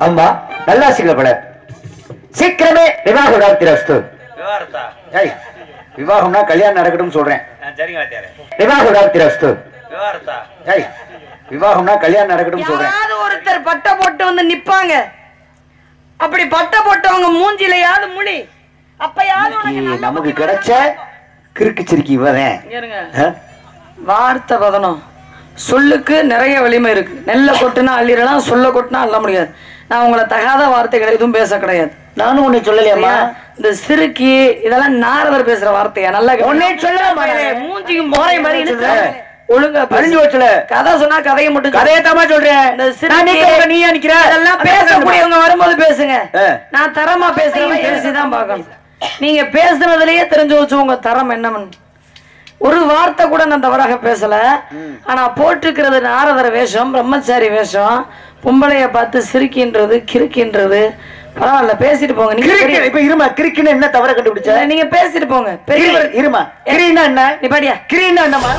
அம்மா நல்லாசிகள் பல சீக்கிரமே விவாக விடாத்திரஸ்து விவரத்தா ஏய் விவாகம்னா கல்யாணம் நடக்கட்டும் சொல்றேன் ஆ, சரிங்க வாத்தியாரே விவாக விடாத்திரஸ்து விவரத்தா ஏய் விவாகம்னா கல்யாணம் நடக்கட்டும் சொல்றேன் யாராவது ஒருத்தர் பட்டை போட்டு வந்து நிப்பாங்க அப்படி பட்டை போட்டவங்க மூஞ்சிலையாவது முழி அப்பயாவது உனக்கு இன்னைக்கு நல்ல நமக்கு புத்தி கிடைச்ச கிறுக்கு சிரிக்கி இவதான் இங்க இருங்க ஆ? வார்த்தை பதனம் சொல்லுக்கு நிறைய வலிமை இருக்கு நெல்லை கொட்டுனா அள்ளிடலாம் சொல்ல கொட்டுனா அள்ள முடியாது நான் உங்களை தகாத வார்த்தைகள் எதுவும் பேச கிடையாது நானும் உன்னை சொல்லலையம்மா இந்த சிறுக்கி இதெல்லாம் நாரதர் பேசுற வார்த்தையா நல்லா கவனி. உன்னை சொல்லலாமா நானு? மூஞ்சிக்கு மோரை மாதிரி இழுத்து ஒழுங்கா பேசு. அறிஞ்சு வச்சுல கதை சொன்னா கதையை மட்டும் கதையை தாமா சொல்றேன் இந்த நான் சிறுக்கி நிக்கிறேன், நீ ஏன் நிக்கிற அதெல்லாம் பேசக்கூடியவங்க வரும்போது பேசுங்க ஆ. நான் தரமா பேசுறேன் பேசிதான் பார்க்கணும் நீங்க பேசுனதுலயே தெரிஞ்சு வச்சு உங்க தரம் என்னன்னு ஒரு வார்த்தை கூட நான் தவறாக பேசல ஆனா போட்டிருக்கிறது நாரதர வேஷம் பிரம்மச்சாரி வேஷம் பொம்பளைய பார்த்து சிரிக்கின்றது கிறுக்கின்றது பரவாயில்ல பேசிட்டு போங்க நீங்க கிறுக்கு பெரிய- இப்ப இருமா கிறுக்குன்னு என்ன தவற கண்டுபிடிச்ச இல்ல, நீங்க பேசிட்டு போங்க பெரியவர் கிரி- இருமா கிரின்னா என்ன நீ பாடியா கிரின்னா என்னமா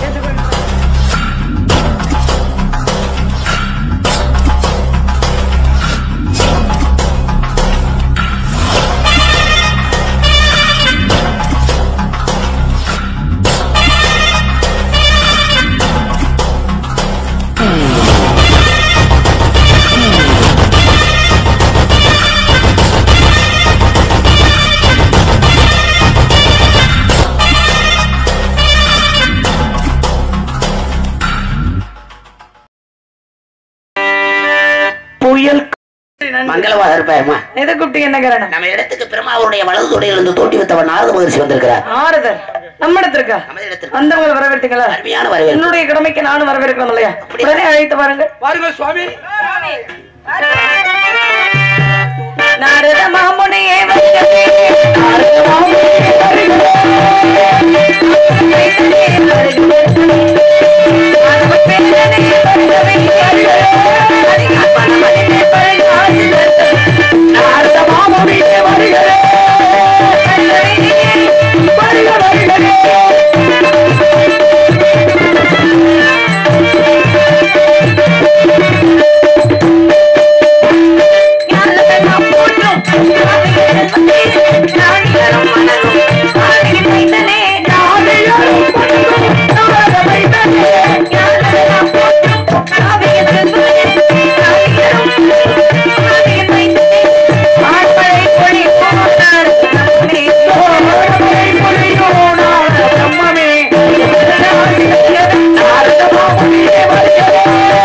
புயல் மங்களமாக இருப்பாயம்மா எதை கூப்பிட்டீங்க என்ன காரணம் நம்ம இடத்துக்கு பிரம்மாவுடைய வலது துறையிலிருந்து தோண்டி வைத்தவன் நாரத மகர்ஷி வந்திருக்கிறார் ஆறுதல் நம்ம இடத்திற்கா நமது இடத்திற்கு வந்தவங்களை வரவேற்றீங்களா அருமையான வரவேற்பு என்னுடைய கடமைக்கு நானும் வரவேற்கணும் இல்லையா உடனே அழைத்து பாருங்க பாருங்க சுவாமி நாரத மாமுனியே வருகவே, நாரத மாமுனியே வருகவே. மாதவ பேரனே வருகவே, அதிகார் பணமணிமே பழங்காசிலே. நாரத மாமுனியே வருகவே, வருக, வருகவே. ஞானமெல்லாம் போற்றும் நாடியரும் மனதும் நாடி வைத்தனே நாடியரும் மனதும் நாட வைத்தனே ஞானமெல்லாம் போற்றும் நாவியரும் நாடியரும் நாடி வைத்தனே மார்பளை பொழி போனார் நம்மே மார்பளை பொழி போனார் நம்மமே நாரத மாமுனியே வருகிறே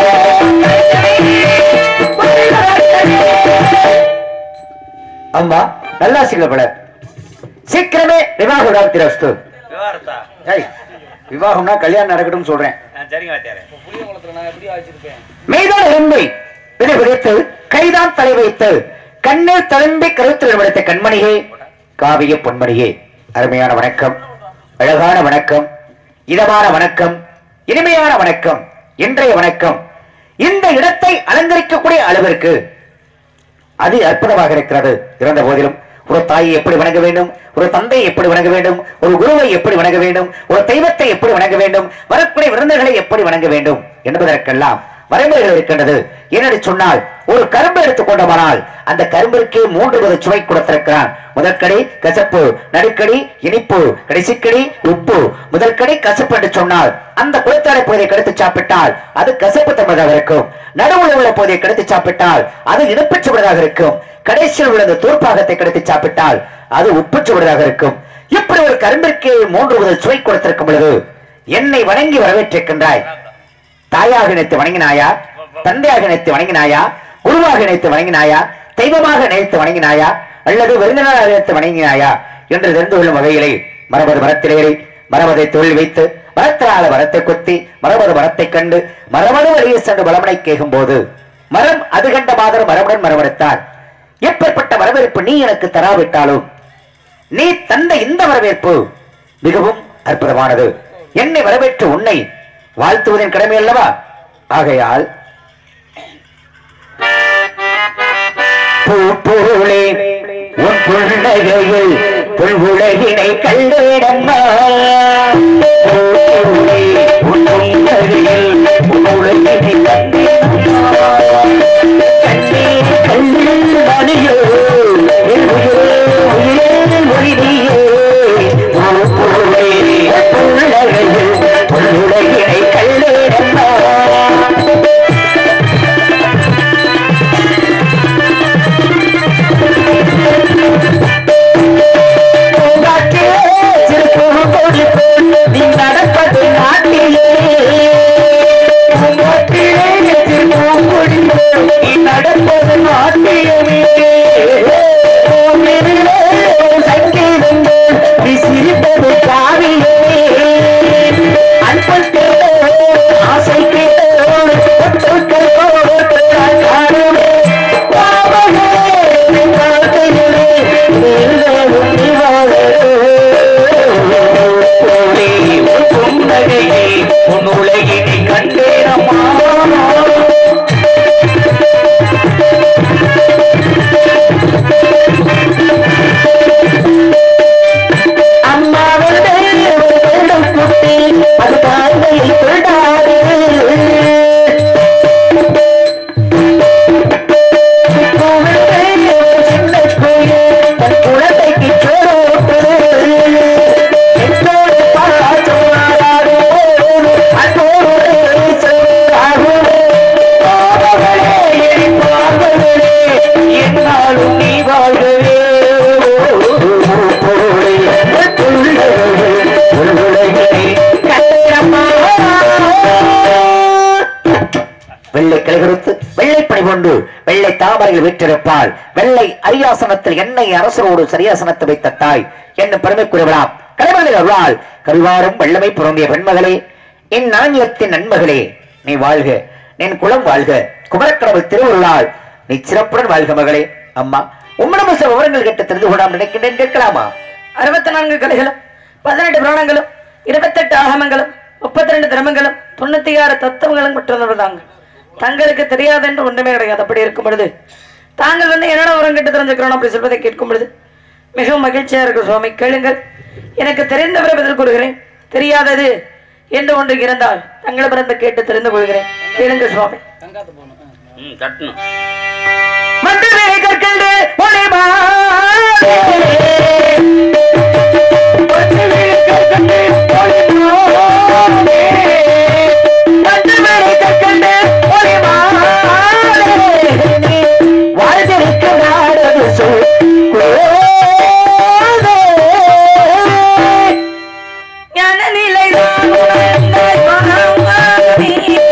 அம்மா நல்லாசிகள் பல சீக்கிரமே விவாக விடாத்திரஸ்து விவரத்தா ஏய் விவாகம்னா கல்யாணம் நடக்கட்டும் சொல்றேன் ஆ, சரிங்க வாத்தியாரே மெய்தான் எறும்பை விடைபிடித்து கைதான் தலை வைத்து கண்ணில் தழும்பி கருத்தில் விடுத்த கண்மணியே காவிய பொன்மணியே அருமையான வணக்கம் அழகான வணக்கம் இதமான வணக்கம் இனிமையான வணக்கம் இன்றைய வணக்கம் இந்த இடத்தை அலங்கரிக்கக்கூடிய அளவிற்கு அது அற்புதமாக இருக்கிறது இருந்த போதிலும் ஒரு தாயை எப்படி வணங்க வேண்டும் ஒரு தந்தையை எப்படி வணங்க வேண்டும் ஒரு குருவை எப்படி வணங்க வேண்டும் ஒரு தெய்வத்தை எப்படி வணங்க வேண்டும் வரக்கூடிய விருந்துகளை எப்படி வணங்க வேண்டும் என்பதற்கெல்லாம் வரைமுறைகள் இருக்கின்றது என்னடி சொன்னால் ஒரு கரும்பு எடுத்துக்கொண்டோமானால் அந்த கரும்பிற்கே மூன்று வித சுவை கொடுத்திருக்கிறான் முதற்கடி கசப்பு நடுக்கடி இனிப்பு கடைசிக்கடி உப்பு முதற்கடி கசப்பு என்று சொன்னால் அந்த குளத்தாடை பகுதியை கடுத்து சாப்பிட்டால் அது கசப்பு தன்மையாக இருக்கும் நடுவுல உள்ள பகுதியை கடுத்து சாப்பிட்டால் அது இனிப்பு சுவடாக இருக்கும் கடைசியில் உள்ள அந்த தூர்ப்பாகத்தை கடுத்து சாப்பிட்டால் அது உப்பு சுவடாக இருக்கும் இப்படி ஒரு கரும்பிற்கே மூன்று வித சுவை கொடுத்திருக்கும் பொழுது என்னை வணங்கி வரவேற்றிருக்கின்றாய் தாயாக நினைத்து வணங்கினாயா தந்தையாக நினைத்து வணங்கினாயா குருவாக நினைத்து வணங்கினாயா தெய்வமாக நினைத்து வணங்கினாயா அல்லது விருந்தினராக நினைத்து வணங்கினாயா என்று தெரிந்து கொள்ளும் வகையிலே மரபது மரத்திலேறி மரபதை தொழில் வைத்து மரத்தினால மரத்தை கொத்தி மரபது மரத்தை கண்டு மரபது வழியே சென்று பலமனை கேகும் போது மரம் அது கண்ட மாதர் மரபுடன் மரபெடுத்தார் எப்பேற்பட்ட வரவேற்பு நீ எனக்கு தராவிட்டாலும் நீ தந்த இந்த வரவேற்பு மிகவும் அற்புதமானது என்னை வரவேற்று உன்னை வாழ்த்துவதன் கடமை அல்லவா ஆகையால் பூப்பொருளே உன் புன்னகையில் புல்வுலகினை கண்டேடம்மா பூப்பொருளே உன் புன்னகையில் புல்வுலகினை கண்டேடம்மா கண்ணீர் சத்தியமே உன்னிலே சங்கீதங்கள் விசிறிப்பது காவியமே அன்புக்கு ஆசைக்கு ஒட்டுக்கள் போட்டு காணுமே பாவமே வாழ்க்கையிலே நீங்களும் நிவாரணே உன் புன்னகையை உன் உலகினை கண்டேனம்மா அம்மாவுடைய ஒரு வெள்ளம் குட்டி அது தாழ்மையை கொண்டாடு சின்ன கோயில் தன் குழந்தைக்கு சோறு என்னோடு பாசம் ஆடாடு அன்போடு சொல்லாகுமே பாவங்களே என் பாவங்களே என்னாலும் நீ வாழ்கவே வெள்ளை கிளைகுறுத்து வெள்ளை பணி கொண்டு வெள்ளை தாமரையில் வீற்றிருப்பாள் வெள்ளை அரியாசனத்தில் எண்ணெய் அரசரோடு சரியாசனத்தை வைத்த தாய் என்ன பெருமைக்குரியவளாம் கலைமகளில் அருளாள் கருவாரும் வெள்ளமை பொருந்திய பெண்மகளே என் நாணயத்தின் நன்மகளே நீ வாழ்க என் குலம் வாழ்க குமரக்கடவுள் திருவுருளாள் நீ சிறப்புடன் வாழ்க மகளே அம்மா உம்மிடம் சில விவரங்கள் கேட்டு தெரிந்து கொள்ளாமல் நினைக்கின்றேன் கேட்கலாமா அறுபத்தி நான்கு கலைகளும் பதினெட்டு புராணங்களும் இருபத்தெட்டு ஆகமங்களும் முப்பத்தி ரெண்டு திரமங்களும் தொண்ணூத்தி ஆறு தத்துவங்களும் பெற்றவர் தாங்க தங்களுக்கு தெரியாது என்று ஒன்றுமே கிடையாது அப்படி இருக்கும் பொழுது தாங்கள் வந்து என்னென்ன உரம் கேட்டு தெரிஞ்சுக்கிறோம் அப்படி சொல்வதை கேட்கும் பொழுது மிகவும் மகிழ்ச்சியா இருக்கு சுவாமி கேளுங்கள் எனக்கு தெரிந்தவரை பதில் கூறுகிறேன் தெரியாதது என்று ஒன்று இருந்தால் தங்களிடமிருந்து கேட்டு தெரிந்து கொள்கிறேன் கேளுங்கள் சுவாமி ம் தட்டணும் மந்திரே கற்கண்டு ஒளிமா வாழ்ந்திருக்க நாடது சொல் ஞான நிலைதான் உணர்ந்த சுவாமி.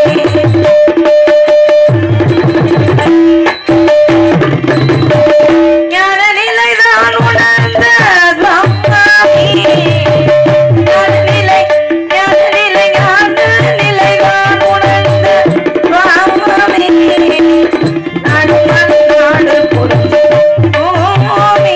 ஞான நிலைதான் உணர்ந்த சுவாமி. ஞான நிலை, ஞான நிலை, ஞான நிலைதான் உணர்ந்த சுவாமி. நாடு நாடு புரிஞ்சு பூமி.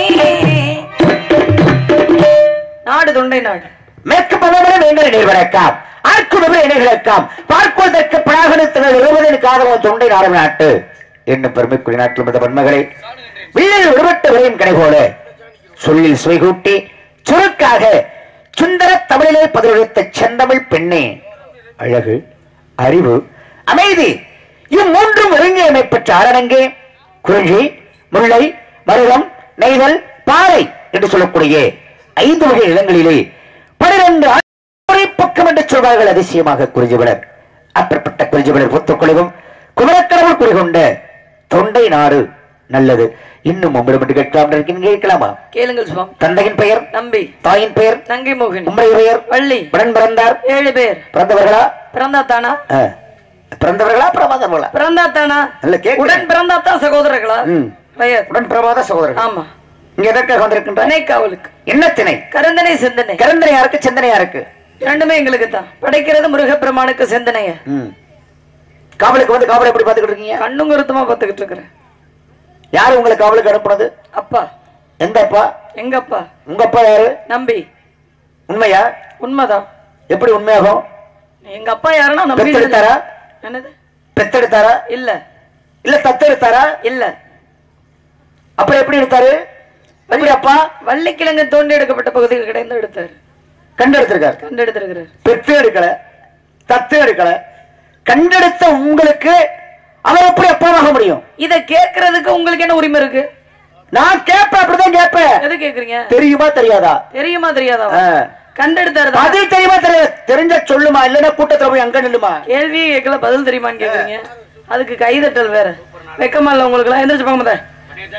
நாடு தொண்டை நாடு மேற்கு பலவரம் எங்கள் நிறுவனக்காம் ஆட்குடும்ப இணைகளுக்காம் பார்ப்பதற்கு பிராகணத்தினர் இருபதின் காதலும் தொண்டை நாடும் நாட்டு என்ன பெருமைக்குரிய நாட்டில் இருந்த பன்மகளை வில்லில் விடுபட்டு வரையும் கடை போல சொல்லில் சுவைகூட்டி சுருக்காக சுந்தர தமிழிலே பதிலளித்த செந்தமிழ் பெண்ணே அழகு அறிவு அமைதி இம்மூன்றும் ஒருங்கே பெற்ற அரணங்கே குறிஞ்சி முல்லை மருதம் நெய்தல் பாறை என்று சொல்லக்கூடிய ஐந்து வகை இடங்களிலே பனிரெண்டு ஒரே பக்கம் என்று சொல்வார்கள் அதிசயமாக குறிஞ்சிவிடர் அப்பேற்பட்ட குறிஞ்சிவிடர் புத்துக்குழுவும் குமரக்கடவுள் குறிகொண்ட தொண்டை நாடு நல்லது இன்னும் உங்களிடம் என்று கேட்கலாம் என்று கேட்கலாமா கேளுங்கள் சுவாமி தந்தையின் பெயர் நம்பி தாயின் பெயர் நங்கை மோகினி உம்முடைய பெயர் வள்ளி உடன் பிறந்தார் ஏழு பேர் பிறந்தவர்களா பிறந்தா தானா ஆ. பிறந்தவர்களா பிரமாதவர்களா பிறந்தா தானா இல்ல, கேக்குறேன். உடன் பிறந்தா தான் சகோதரர்களா ம். பெயர் உடன் பிரமாத சகோதரர்கள் ஆமா இங்க எதற்காக வந்திருக்கின்ற திணை காவலுக்கு என்ன திணை கருந்தனை சிந்தனை கரந்தனையா இருக்கு சிந்தனையா இருக்கு இரண்டுமே எங்களுக்கு தான் படைக்கிறது முருகப்பெருமானுக்கு சிந்தனைய ம். காவலுக்கு வந்து காவலை எப்படி பாத்துக்கிட்டு இருக்கீங்க கண்ணும் கருத்துமா பார்த்துக்கிட்டு இருக்கிறேன் யாரு உங்களை காவலுக்கு அனுப்புனது அப்பா எந்த அப்பா எங்க அப்பா உங்க அப்பா யாரு நம்பி உண்மையா உண்மைதான் எப்படி உண்மையாகும் எங்க அப்பா யாருன்னா நம்பி பெத்தெடுத்தாரா என்னது பெத்தெடுத்தாரா இல்ல இல்ல தத்தெடுத்தாரா இல்ல அப்புறம் எப்படி எடுத்தாரு எப்படி அப்பா வள்ளிக்கிழங்கு தோண்டி எடுக்கப்பட்ட பகுதியில் கிடைந்து எடுத்தாரு கண்டெடுத்திருக்காரு கண்டு எடுத்திருக்கிறார் பெத்து எடுக்கல தத்து எடுக்கல கண்டெடுத்த உங்களுக்கு அவர் எப்படி அப்பாவாக முடியும் இத கேக்குறதுக்கு உங்களுக்கு என்ன உரிமை இருக்கு நான் கேட்பேன் அப்படிதான் கேட்பேன் எது கேக்குறீங்க தெரியுமா தெரியாதா தெரியுமா தெரியாதா ஆ. கண்டெடுத்தாரு தான். பதில் தெரியுமா தெரியாது தெரிஞ்ச சொல்லுமா இல்லன்னா கூட்டத்துல போய் அங்க நில்லுமா கேள்வியே கேட்கல பதில் தெரியுமான்னு கேக்குறீங்க அதுக்கு கைதட்டல் வேற வெக்கமா இல்ல உங்களுக்கு எல்லாம் எந்திரிச்சு போங்க முத.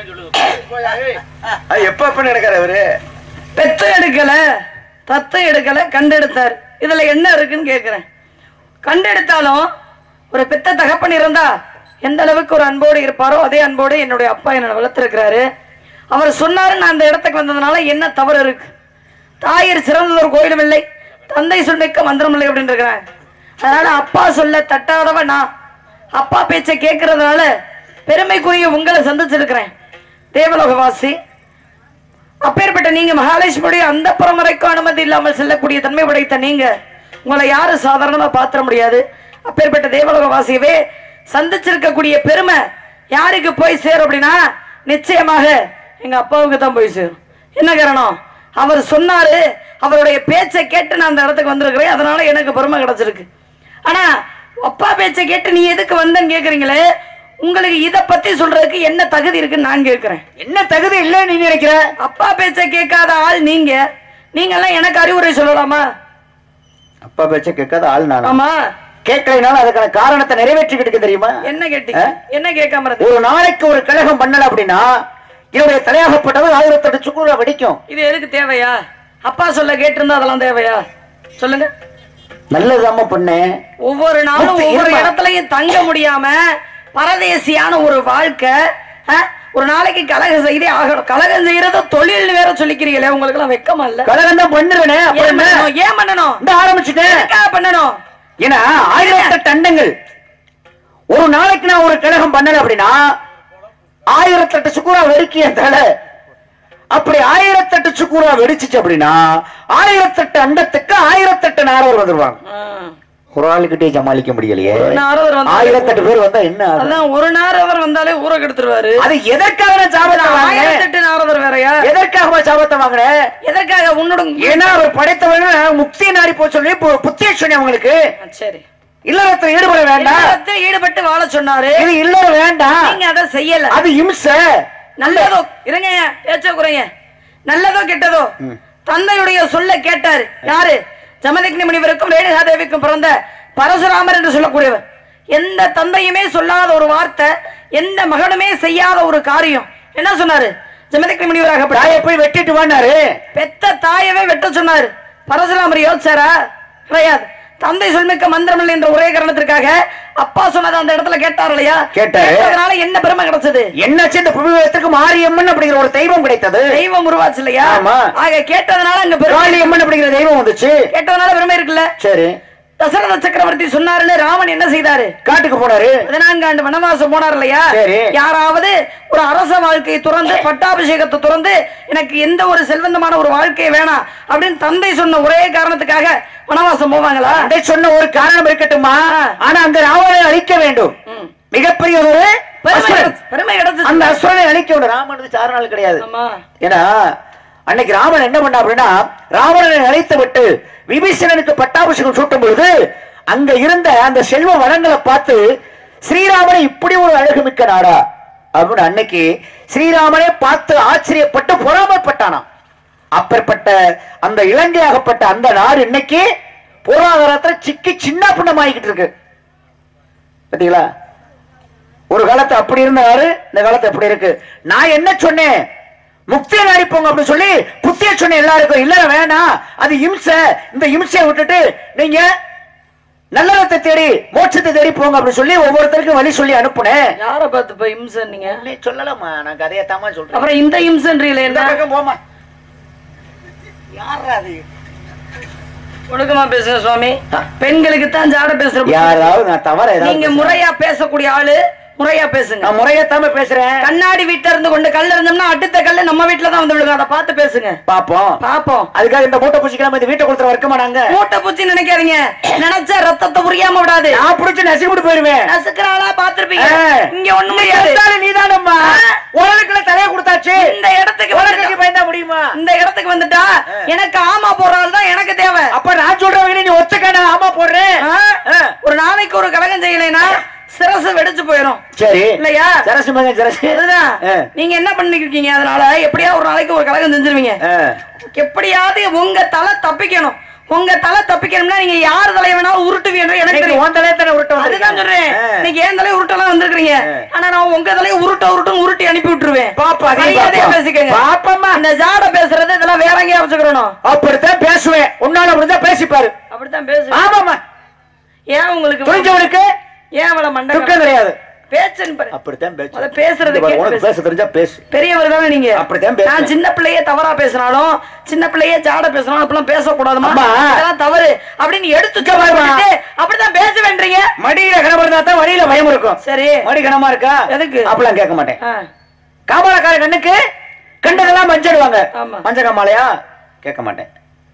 எப்ப எப்ப நடக்கிற அவரு பெத்து எடுக்கல தத்து எடுக்கல கண்டெடுத்தார் இதுல என்ன இருக்குன்னு கேக்குறேன் கண்டெடுத்தாலும் ஒரு பெத்த தகப்பன் இருந்தா எந்த அளவுக்கு ஒரு அன்போடு இருப்பாரோ அதே அன்போடு என்னுடைய அப்பா என்னை வளர்த்திருக்கிறாரு அவர் சொன்னாரு நான் அந்த இடத்துக்கு வந்ததுனால என்ன தவறு இருக்கு தாயர் சிறந்தது ஒரு கோயிலும் இல்லை தந்தை சொல்மிக்க மந்திரம் இல்லை அப்படின்னு இருக்கிறாங்க அதனால அப்பா சொல்ல தட்டாதவன் நான் அப்பா பேச்சை கேட்கறதுனால பெருமைக்குரிய உங்களை சந்திச்சிருக்கிறேன் தேவலோகவாசி அப்பேற்பட்ட நீங்க மகாலட்சுமியுடைய அந்த பரம்பரைக்கும் அனுமதி இல்லாமல் செல்லக்கூடிய தன்மை படைத்த நீங்க உங்களை யாரும் சாதாரணமா பாத்திர முடியாது அப்பேற்பட்ட தேவலோக வாசியவே சந்திச்சிருக்கக்கூடிய பெருமை யாருக்கு போய் சேரும் அப்படின்னா நிச்சயமாக எங்க அப்பாவுக்கு தான் போய் சேரும் என்ன காரணம் அவர் சொன்னாரு அவருடைய பேச்சை கேட்டு நான் அந்த இடத்துக்கு வந்திருக்கிறேன் அதனால எனக்கு பெருமை கிடைச்சிருக்கு ஆனா அப்பா பேச்சை கேட்டு நீ எதுக்கு வந்தேன்னு கேக்குறீங்களே உங்களுக்கு இத பத்தி சொல்றதுக்கு என்ன தகுதி இருக்குன்னு நான் கேக்குறேன் என்ன தகுதி இல்லை நீ நினைக்கிற அப்பா பேச்ச கேட்காத ஆள் நீங்க நீங்க எல்லாம் எனக்கு அறிவுரை சொல்லலாமா அப்பா பேச்ச கேட்காத ஆள் நானா ஆமா கேட்கலைனாலும் அதுக்கான காரணத்தை நிறைவேற்றிக்கிட்டு தெரியுமா என்ன கேட்டீங்க என்ன கேட்காம இருந்து ஒரு நாளைக்கு ஒரு கழகம் பண்ணல அப்படின்னா என்னுடைய தலையாகப்பட்டவர் ஆயிரத்தி எட்டு சுக்குரா வெடிக்கும் இது எதுக்கு தேவையா அப்பா சொல்ல கேட்டிருந்தா அதெல்லாம் தேவையா சொல்லுங்க நல்லதாம பண்ணேன் ஒவ்வொரு நாளும் முத்து, ஒவ்வொரு இருமா. இடத்துலயும் தங்க முடியாம பரதேசியான ஒரு வாழ்க்கை ஆ? ஒரு நாளைக்கு கலகம் செய்தே ஆகணும் கலகம் செய்யறத தொழில்னு வேற சொல்லிக்கிறீங்களே உங்களுக்கு எல்லாம் வெக்கமா இல்ல கழகம் தான் பண்ணுவேனே அப்புறம் ஏன் என்ன பண்ணணும் ஏன் பண்ணணும் இந்த ஆரம்பிச்சுட்டேன் எதுக்காக பண்ணணும் ஏன்னா ஆயிரத்தெட்டு அண்டங்கள் ஒரு நாளைக்கு நான் ஒரு கழகம் பண்ணல அப்படின்னா ஆயிரத்தெட்டு சுக்குரா வெடிக்கிய தலை அப்படி ஆயிரத்தெட்டு சுக்குரா வெடிச்சிச்சு அப்படின்னா ஆயிரத்தெட்டு அண்டத்துக்கு ஆயிரத்தெட்டு நாரவர் வந்துருவாங்க ஆ. ஒரு ஆளுக்கிட்டே சமாளிக்க முடியலையே நாரதர் வந்தாலே ஆயிரத்தெட்டு பேர் வந்தா என்ன ஆகும்? அதான் ஒரு நாரதர் வந்தாலே ஊரை கெடுத்துருவாரு அது எதற்காக நான் சாபத்தை வாங்கினேன் ஆயிரத்தெட்டு நாரதர் வேறயா எதற்காக சாபத்தை வாங்கினேன் எதற்காக உன்னோட ஏன்னா அவர் படைத்தவங்க முக்தி நாடி போய் சொல்லி பு- புத்திய சொன்னேன் அவங்களுக்கு ஆ, சரி இல்லறத்துல ஈடுபட வேண்டாம் இல்லறத்தில் ஈடுபட்டு வாழ சொன்னாரு இது இல்லற வேண்டாம் நீங்க அதை செய்யல அது இம்சை நல்லதோ இருங்க பேச்ச குறைங்க நல்லதோ கெட்டதோ தந்தையுடைய சொல்ல கேட்டாரு யாரு ஜமதக்னி முனிவருக்கும் ரேணுகாதேவிக்கும் பிறந்த பரசுராமர் என்று சொல்லக்கூடியவர் எந்த தந்தையுமே சொல்லாத ஒரு வார்த்தை எந்த மகனுமே செய்யாத ஒரு காரியம் என்ன சொன்னாரு ஜமதக்னி முனிவராக தாயை போய் வெட்டிட்டு வாண்டாரு பெத்த தாயவே வெட்ட சொன்னாரு பரசுராமர் யோசிச்சாரா கிடையாது தந்தை சொல்மிக்க மந்திரம் இல்லை என்ற ஒரே காரணத்திற்காக அப்பா சொன்னதை அந்த இடத்துல கேட்டார் இல்லையா கேட்டாரு. கேட்டதுனால என்ன பெருமை கிடைச்சது என்னாச்சு இந்த புவிவகத்திற்கு மாரியம்மன் அப்படிங்கிற ஒரு தெய்வம் கிடைத்தது தெய்வம் உருவாச்சு இல்லையா ஆமா. ஆக கேட்டதுனால அங்க பெருமை காளியம்மன் அப்படிங்கிற தெய்வம் வந்துச்சு கேட்டதுனால பெருமை இருக்குல்ல சரி தசரத சக்கரவர்த்தி சொன்னாருன்னு ராமன் என்ன செய்தாரு காட்டுக்கு போனாரு பதினான்கு ஆண்டு வனவாசம் போனார் இல்லையா சரி. யாராவது ஒரு அரச வாழ்க்கையை துறந்து பட்டாபிஷேகத்தை துறந்து எனக்கு எந்த ஒரு செல்வந்தமான ஒரு வாழ்க்கை வேணாம் அப்படின்னு தந்தை சொன்ன ஒரே காரணத்துக்காக வனவாசம் போவாங்களா அதை சொன்ன ஒரு காரணம் இருக்கட்டுமா ஆனா அந்த ராவணனை அழிக்க வேண்டும் மிகப்பெரிய ஒரு பெருமை அசுரன். கிடைச்சு- பெருமை கிடைச்சு அந்த அசுரனை அழிக்க வேண்டும் ராமனுக்கு சாறு நாள் கிடையாது ஆமா ஏன்னா அன்னைக்கு ராமன் என்ன பண்ணா அப்படின்னா ராவணனை அழைத்து விட்டு விபீஷணனுக்கு பட்டாபிஷேகம் சூட்டும் பொழுது அங்க இருந்த அந்த செல்வ வளங்களை பார்த்து ஸ்ரீராமனை இப்படி ஒரு அழகுமிக்க நாடா அப்படின்னு அன்னைக்கு ஸ்ரீராமனே பார்த்து ஆச்சரியப்பட்டு பொறாமைப்பட்டானாம் அப்பேற்பட்ட அந்த இலங்கையாகப்பட்ட அந்த நாடு இன்னைக்கு பொருளாதாரத்துல சிக்கி சின்ன பின்னமாகிக்கிட்டு இருக்கு பாத்தீங்களா ஒரு காலத்து அப்படி இருந்த நாடு இந்த காலத்து அப்படி இருக்கு நான் என்ன சொன்னேன் முக்தியை நாடி போங்க அப்படின்னு சொல்லி புத்திய சொன்ன எல்லாருக்கும் இல்ல வேணாம் அது இம்சை இந்த இம்சையை விட்டுட்டு நீங்க நல்லதத்தை தேடி மோட்சத்தை தேடி போங்க அப்படின்னு சொல்லி ஒவ்வொருத்தருக்கும் வழி சொல்லி அனுப்புனேன் யார பார்த்து இப்ப இம்சன் நீங்க நீ சொல்லலாமா நான் கதையை தாமா சொல்றேன் அப்புறம் இந்த இம்சன்றீல இந்த என்ன பக்கம் போமா யாரா அது ஒழுக்கமா பேசுங்க சுவாமி பெண்களுக்கு தான் ஜாட பேசுற யாராவது நான் தவற ஏதாவது நீங்க பேசுறேன். முறையா பேசக்கூடிய ஆளு முறையா பேசுங்க நான் முறையத்தாம பேசுறேன் கண்ணாடி வீட்டுல இருந்து கொண்டு கல் இருந்தோம்னா அடுத்த கல்லு நம்ம வீட்டுல தான் வந்து விழுகும் அதை பார்த்து பேசுங்க பாப்போம் பாப்போம் அதுக்காக இந்த மூட்டை பூச்சிக்கலாம் இந்த வீட்டை கொடுத்துற வர்க்கமா நாங்க மூட்டை பூச்சி நினைக்காதீங்க நினைச்சா ரத்தத்தை புரியாம விடாது நான் பிடிச்சு நசுக்கிட்டு போயிருவேன் நசுக்கிறாளா பாத்திருப்பீங்க ஏய். இங்க ஒண்ணும் நீ முடியாது செத்தாலும் நீதானம்மா ஆ. உலகத்துல தலைய கொடுத்தாச்சு இந்த இடத்துக்கு உலகத்துக்கு வந்துட்டா- பயந்தா முடியுமா இந்த இடத்துக்கு வந்துட்டா எனக்கு ஆமா போறாள் தான் எனக்கு தேவை அப்ப நான் சொல்றவங்க நீ ஒத்துக்கான ஆமா போடுறேன் ஆ? ஒரு நாளைக்கு ஒரு கலகம் செய்யலைன்னா சிரசு வெடிச்சு போயிடும் சரி இல்லையா ஜரசு மகன் ஜரசு அதுதான் ஆ. நீங்க நீங்க என்ன பண்ணிருக்கீங்க அதனால எப்படியா ஒரு நாளைக்கு ஒரு கலகம் செஞ்சிருவீங்க எப்படியாவது உங்க தலை தப்பிக்கணும் உங்க தலை தப்பிக்கணும்னா நீங்க யார் தலையை வேணாலும் உருட்டுவீங்க எனக்கு தெரியும் உன் தலையை தானே உருட்ட அதுதான் வந்திருக்கேன். சொல்றேன் ஆ. இன்னைக்கு ஏன் தலையை உருட்டலாம் வந்திருக்கீங்க ஆனா நான் உங்க தலையை உருட்ட உருட்டும் உருட்டி அனுப்பி விட்டுருவேன் பாப்பா, நீ மரியாதையா பாப்பா. பேசிக்கங்க பாப்பம்மா. இந்த ஜாட பேசுறது இதெல்லாம் வேற எங்கேயா வச்சுக்கிறோம் அப்படித்தான் பேசுவேன் உன்னால அப்படிதான் பேசிப்பாரு அப்படித்தான் பேசு ஆமாமா ஏன் உங்களுக்கு துணிஞ்சவனுக்கு ஏன் அவளை மண்டை துக்கம் கிடையாது பேச்சன் பாரு. அப்படித்தான் பேசு முத பேசுறதை இந்த பாரு, கேட்டு உனக்கு பேசு. பேச தெரிஞ்சா பேசு பெரியவர் தானே நீங்க அப்படித்தான் பேசுறேன். நான் சின்ன பிள்ளையே தவறா பேசினாலும் சின்ன பிள்ளையே ஜாட பேசினாலும் அப்படிலாம் பேசக்கூடாதுமா அம்மா. இதெல்லாம் தவறு அப்படின்னு எடுத்து இங்க பாரும்மா. சொல்லிட்டு அப்படிதான் பேச வேண்டீங்க மடியில கனம் இருந்தா தான் வழியில பயம் இருக்கும் சரி மடி கனமா இருக்கா எதுக்கு? அப்பெல்லாம் கேட்க மாட்டேன் ஆ, காமராக்கார கண்ணுக்கு கண்டதெல்லாம் மஞ்சடுவாங்க ஆமா. மஞ்ச காமாலையா கேட்க மாட்டேன்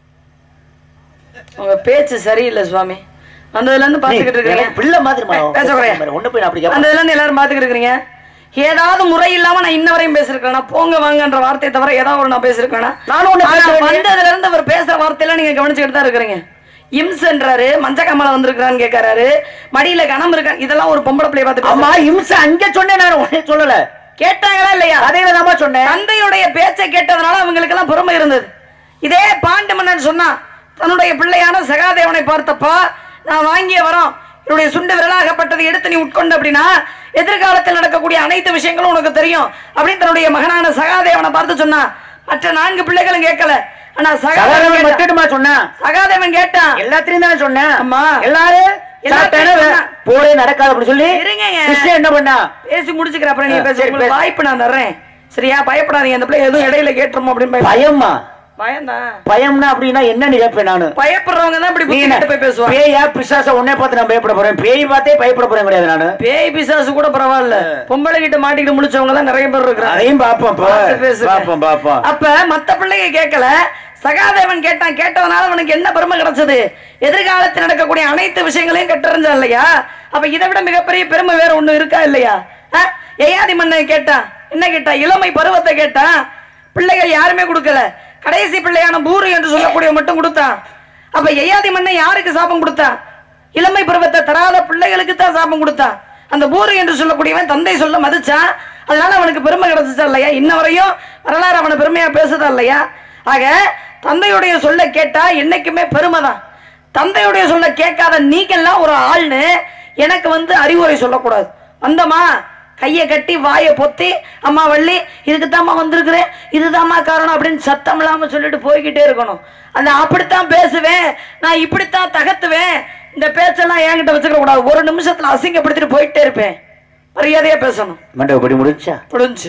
உங்க பேச்சு சரியில்லை சுவாமி வந்ததுல இருந்து பாத்துக்கிட்டு நீ இருக்கீங்க எனக்கு பிள்ளை மாதிரி மா- பேசக்கூடாது. ஒண்ணு போய் நான் அப்படி கேட்பேன் வந்ததுல இருந்து எல்லாரும் பாத்துக்கிட்டு இருக்கீங்க ஏதாவது முறை இல்லாம நான் இன்ன வரையும் பேசிருக்கேனா போங்க வாங்கன்ற வார்த்தையை தவிர ஏதாவது ஒரு நான் பேசிருக்கேனா நானும் ஒண்ணு ஆனா பேச வேண்டிய- வந்ததுல இருந்து அவர் பேசுற வார்த்தையெல்லாம் நீங்க கவனிச்சுக்கிட்டு தான் இருக்கிறீங்க இம்சன்றாரு மஞ்ச கமல வந்திருக்கான்னு கேட்கறாரு மடியில கணம் இருக்கா இதெல்லாம் ஒரு பொம்பளை பிள்ளைய பார்த்து அம்மா பேசுறாரு. இம்சை அங்க சொன்னேன் நான் உடனே சொல்லல கேட்டாங்களா இல்லையா கதையில தாம்மா சொன்னேன் தந்தையுடைய பேச்சை கேட்டதுனால அவங்களுக்கு எல்லாம் பெருமை இருந்தது இதே பாண்டு மன்னன் சொன்னா தன்னுடைய பிள்ளையான சகாதேவனை பார்த்தப்பா நான் வாங்கிய வரோம் என்னுடைய சுண்டு விரலாகப்பட்டதை எடுத்து நீ உட்கொண்டு அப்படின்னா எதிர்காலத்தில் நடக்கக்கூடிய அனைத்து விஷயங்களும் உனக்கு தெரியும் அப்படின்னு தன்னுடைய மகனான சகாதேவனை பார்த்து சொன்னா மற்ற நான்கு பிள்ளைகளும் கேட்கல ஆனா சகாதேவன் சகாதேவன் கேட்டான். மட்டுமா சொன்னேன் சகாதேவன் கேட்டான் எல்லாத்தையும் தானே சொன்னேன் அம்மா. எல்லாரும் எல்லாத்தையும் சாப்பிட்டானே சொன்னேன். போலே நடக்காது அப்படி சொல்லி இருங்கங்க. கிருஷ்ணன் என்ன பண்ணா பேசி முடிச்சுக்கிற அப்புறம் நீ ஆ, பேச சரி, உங்களுக்கு பேசு. வாய்ப்பு நான் தர்றேன் சரியா பயப்படாதீங்க அந்த பிள்ளை எதுவும் இடையில கேட்டுருமோ அப்படின்னு பயம் பயமா பயம்தான் பயம்னா அப்படின்னா என்னன்னு கேட்பேன் நானு பயப்படுறவங்க தான் இப்படி நீ புத்தி என்ன, கெட்டு போய் பேசுவாங்க பேயா பிசாச உன்னை பார்த்து நான் பயப்பட போறேன் பேய் பார்த்தே பயப்பட போறேன் கிடையாது நானு பேய் பிசாசு கூட பரவாயில்ல பொம்பளை கிட்ட மாட்டிக்கிட்டு முடிச்சவங்க தான் நிறைய பேர் இருக்கிறாங்க அதையும் பாப்போம் போ. பார்த்து பேசுங்க. பாப்போம் பாப்போம் அப்ப மத்த பிள்ளைங்க கேட்கல சகாதேவன் கேட்டான் கேட்டவனால அவனுக்கு என்ன பெருமை கிடைச்சது எதிர்காலத்தில் நடக்கக்கூடிய அனைத்து விஷயங்களையும் கட்டறிஞ்சான் இல்லையா அப்ப இதை விட மிகப்பெரிய பெருமை வேற ஒண்ணு இருக்கா இல்லையா ஆ? யயாதி மன்னன் கேட்டான் என்ன கேட்டா இளமை பருவத்தை கேட்டான் பிள்ளைகள் யாருமே கொடுக்கல கடைசி பிள்ளையான பூரு என்று சொல்லக்கூடிய மட்டும் கொடுத்தான் அப்ப யயாதி மன்னன் யாருக்கு சாபம் கொடுத்தான் இளமை பருவத்தை தராத பிள்ளைகளுக்கு தான் சாபம் கொடுத்தான் அந்த பூரு என்று சொல்லக்கூடியவன் தந்தை சொல்ல மதிச்சான் அதனால அவனுக்கு பெருமை கிடைச்சிச்சா இல்லையா இன்ன வரையும் வரலாறு அவனை பெருமையா பேசுதா இல்லையா ஆக தந்தையுடைய சொல்ல கேட்டா என்னைக்குமே பெருமை தான் தந்தையுடைய சொல்ல கேட்காத நீங்கெல்லாம் ஒரு ஆள்னு எனக்கு வந்து அறிவுரை சொல்லக்கூடாது வந்தமா கையை கட்டி வாயை பொத்தி அம்மா வள்ளி இதுக்கு தாம்மா வந்திருக்கிறேன் இதுதாம்மா காரணம் அப்படின்னு சத்தம் இல்லாம சொல்லிட்டு போய்கிட்டே இருக்கணும் அந்த அப்படித்தான் பேசுவேன் நான் இப்படித்தான் தகத்துவேன் இந்த பேச்செல்லாம் என்கிட்ட வச்சுக்க கூடாது ஒரு நிமிஷத்துல அசிங்கப்படுத்திட்டு போயிட்டே இருப்பேன் மரியாதையா பேசணும் மண்டபப்படி முடிச்சா முடிஞ்சு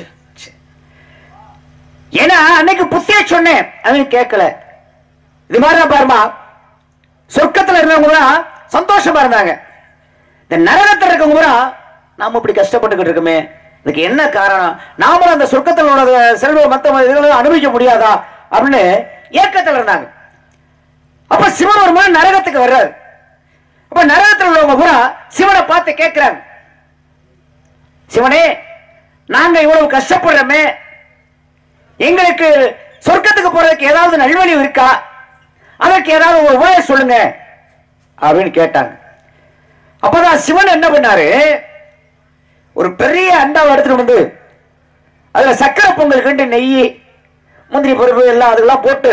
ஏன்னா அன்னைக்கு புத்திய சொன்னேன் அவன் கேட்கல இது மாதிரி தான் பாருமா சொர்க்கத்துல இருந்தவங்க கூட சந்தோஷமா இருந்தாங்க இந்த நரகத்துல இருக்கவங்க கூட நாம இப்படி கஷ்டப்பட்டுக்கிட்டு இருக்கோமே இதுக்கு என்ன காரணம் நாமளும் அந்த சொர்க்கத்தில் உள்ள செல்வ மத்த இதுகளை அனுபவிக்க முடியாதா அப்படின்னு ஏக்கத்துல இருந்தாங்க அப்ப சிவன் ஒரு முறை நரகத்துக்கு வர்றாரு அப்ப நரகத்தில் உள்ளவங்க பூரா சிவனை பார்த்து கேட்கிறாங்க சிவனே நாங்க இவ்வளவு கஷ்டப்படுறோமே எங்களுக்கு சொர்க்கத்துக்கு போறதுக்கு ஏதாவது நல்வழி இருக்கா அதற்கு ஏதாவது ஒரு உபாயம் சொல்லுங்க அப்படின்னு கேட்டாங்க அப்பதான் சிவன் என்ன பண்ணாரு ஒரு பெரிய அண்டாவை எடுத்துட்டு வந்து அதுல சக்கரை பொங்கல் கண்டு நெய் முந்திரி பருப்பு எல்லாம் அதெல்லாம் போட்டு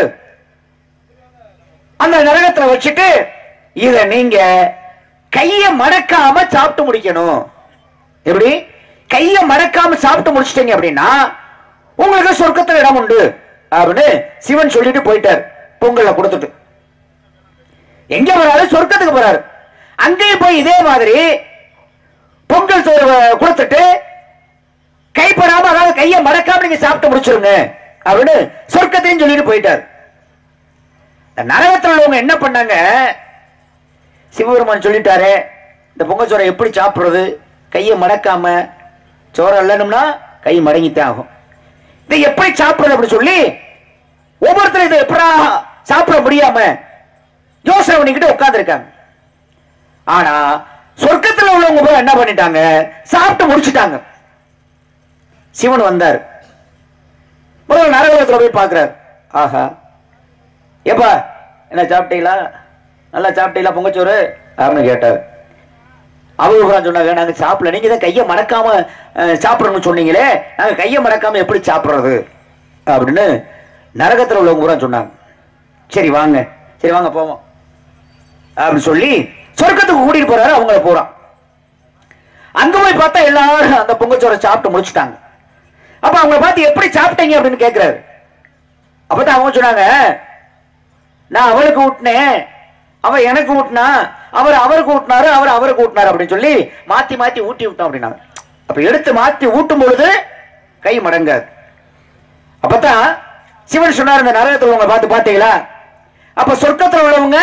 அந்த நரகத்துல வச்சுட்டு இத நீங்க கைய மடக்காம சாப்பிட்டு முடிக்கணும் எப்படி கைய மடக்காம சாப்பிட்டு முடிச்சிட்டீங்க அப்படின்னா உங்களுக்கு சொர்க்கத்துல இடம் உண்டு அப்படின்னு சிவன் சொல்லிட்டு போயிட்டார் பொங்கல்ல கொடுத்துட்டு எங்க போறாரு சொர்க்கத்துக்கு போறாரு அங்கேயும் போய் இதே மாதிரி பொங்கல் சோறு அஹ், கொடுத்துட்டு கைப்படாம அதாவது கையை மடக்காம நீங்க சாப்பிட்டு முடிச்சிருங்க அப்படின்னு சொர்க்கத்தையும் சொல்லிட்டு போயிட்டார் இந்த நரகத்தில் உள்ளவங்க என்ன பண்ணாங்க சிவபெருமான் சொல்லிட்டாரு இந்த பொங்கல் சோறை எப்படி சாப்பிடுறது கையை மடக்காம சோறு அல்லணும்னா கை மடங்கித்தான் ஆகும் இதை எப்படி சாப்பிடுறது அப்படி சொல்லி ஒவ்வொருத்தரும் இதை எப்படா சாப்பிட முடியாம யோசனை பண்ணிக்கிட்டு உட்கார்ந்துருக்காங்க ஆனா சொர்க்கத்துல உள்ளவங்க போய் என்ன பண்ணிட்டாங்க சாப்பிட்டு முடிச்சிட்டாங்க சிவன் வந்தார் முதல்ல நரகத்துல போய் பார்க்கிறார் ஆஹா ஏப்பா என்ன சாப்பிட்டீங்களா நல்லா சாப்பிட்டீங்களா பொங்கச்சோறு அப்படின்னு கேட்டார் அவங்க பூரா சொன்னாங்க நாங்க சாப்பிடல நீங்க தான் கையை மடக்காம அஹ், சாப்பிடணும்னு சொன்னீங்களே நாங்க கையை மடக்காம எப்படி சாப்பிடுறது அப்படின்னு நரகத்துல உள்ளவங்க பூரா சொன்னாங்க சரி வாங்க சரி வாங்க போவோம் அப்படின்னு சொல்லி சொர்க்கத்துக்கு கூட்டிட்டு போறாரு அவங்கள போறான் அங்க போய் பார்த்தா எல்லாரும் அந்த பொங்கச்சோரை சாப்பிட்டு முடிச்சுட்டாங்க அப்ப அவங்கள பார்த்து எப்படி சாப்பிட்டீங்க அப்படின்னு கேக்குறாரு அப்பதான் அவங்க சொன்னாங்க நான் அவளுக்கு ஊட்டினேன் அவ எனக்கு ஊட்டினா அவர் அவருக்கு ஊட்டினாரு அவர் அவருக்கு ஊட்டினாரு அப்படின்னு சொல்லி மாத்தி மாத்தி ஊட்டி விட்டோம் அப்படின்னாங்க அப்ப எடுத்து மாத்தி ஊட்டும் பொழுது கை மடங்காது அப்பதான் சிவன் சொன்னார் இந்த நரகத்தில் உள்ளவங்க பார்த்து பார்த்தீங்களா அப்ப சொர்க்கத்தில் உள்ளவங்க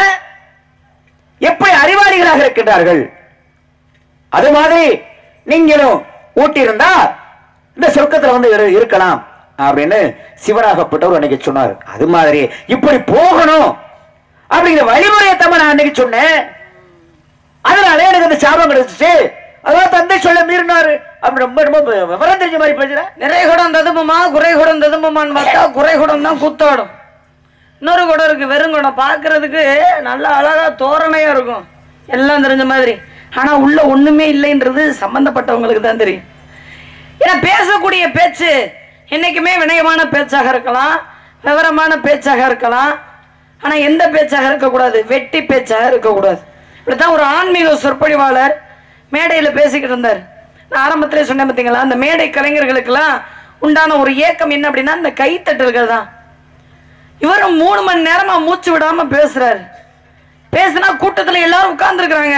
எப்படி அறிவாளிகளாக இருக்கின்றார்கள் அது மாதிரி நீங்களும் ஊட்டி இருந்தா இந்த சொர்க்கத்துல வந்து இரு- இருக்கலாம் அப்படின்னு சிவனாகப்பட்டவர் அன்னைக்கு சொன்னார் அது மாதிரி இப்படி போகணும் அப்படிங்கிற வழிமுறையை தான் நான் அன்னைக்கு சொன்னேன் அதனால எனக்கு அந்த சாபம் கிடைச்சிச்சு அதான் தந்தை சொல்ல மீறினாரு அப்படி ரொம்ப ரொம்ப விவரம் தெரிஞ்ச மாதிரி பேசுறேன் நிறை குடம் ததும்புமா குறை குடம் ததும்புமான்னு பார்த்தா குறை குடம் தான் குத்தாடும் இன்னொரு குடம் இருக்கு வெறும் குடம் பார்க்கிறதுக்கு நல்லா அழகா தோரணையா இருக்கும் எல்லாம் தெரிஞ்ச மாதிரி ஆனா உள்ள ஒண்ணுமே இல்லைன்றது சம்பந்தப்பட்டவங்களுக்கு தான் தெரியும் ஏன்னா பேசக்கூடிய பேச்சு என்னைக்குமே வினயமான பேச்சாக இருக்கலாம் விவரமான பேச்சாக இருக்கலாம் ஆனா எந்த பேச்சாக இருக்கக்கூடாது வெட்டி பேச்சாக இருக்கக்கூடாது இப்படித்தான் ஒரு ஆன்மீக சொற்பொழிவாளர் மேடையில் பேசிக்கிட்டு இருந்தார் நான் ஆரம்பத்திலே சொன்னேன் பார்த்தீங்களா அந்த மேடை கலைஞர்களுக்கெல்லாம் உண்டான ஒரு ஏக்கம் என்ன அப்படின்னா இந்த கைத்தட்டல்கள் தான் இவரும் மூணு மணி நேரமா மூச்சு விடாம பேசுறாரு பேசுனா கூட்டத்துல எல்லாரும் உட்கார்ந்துருக்குறாங்க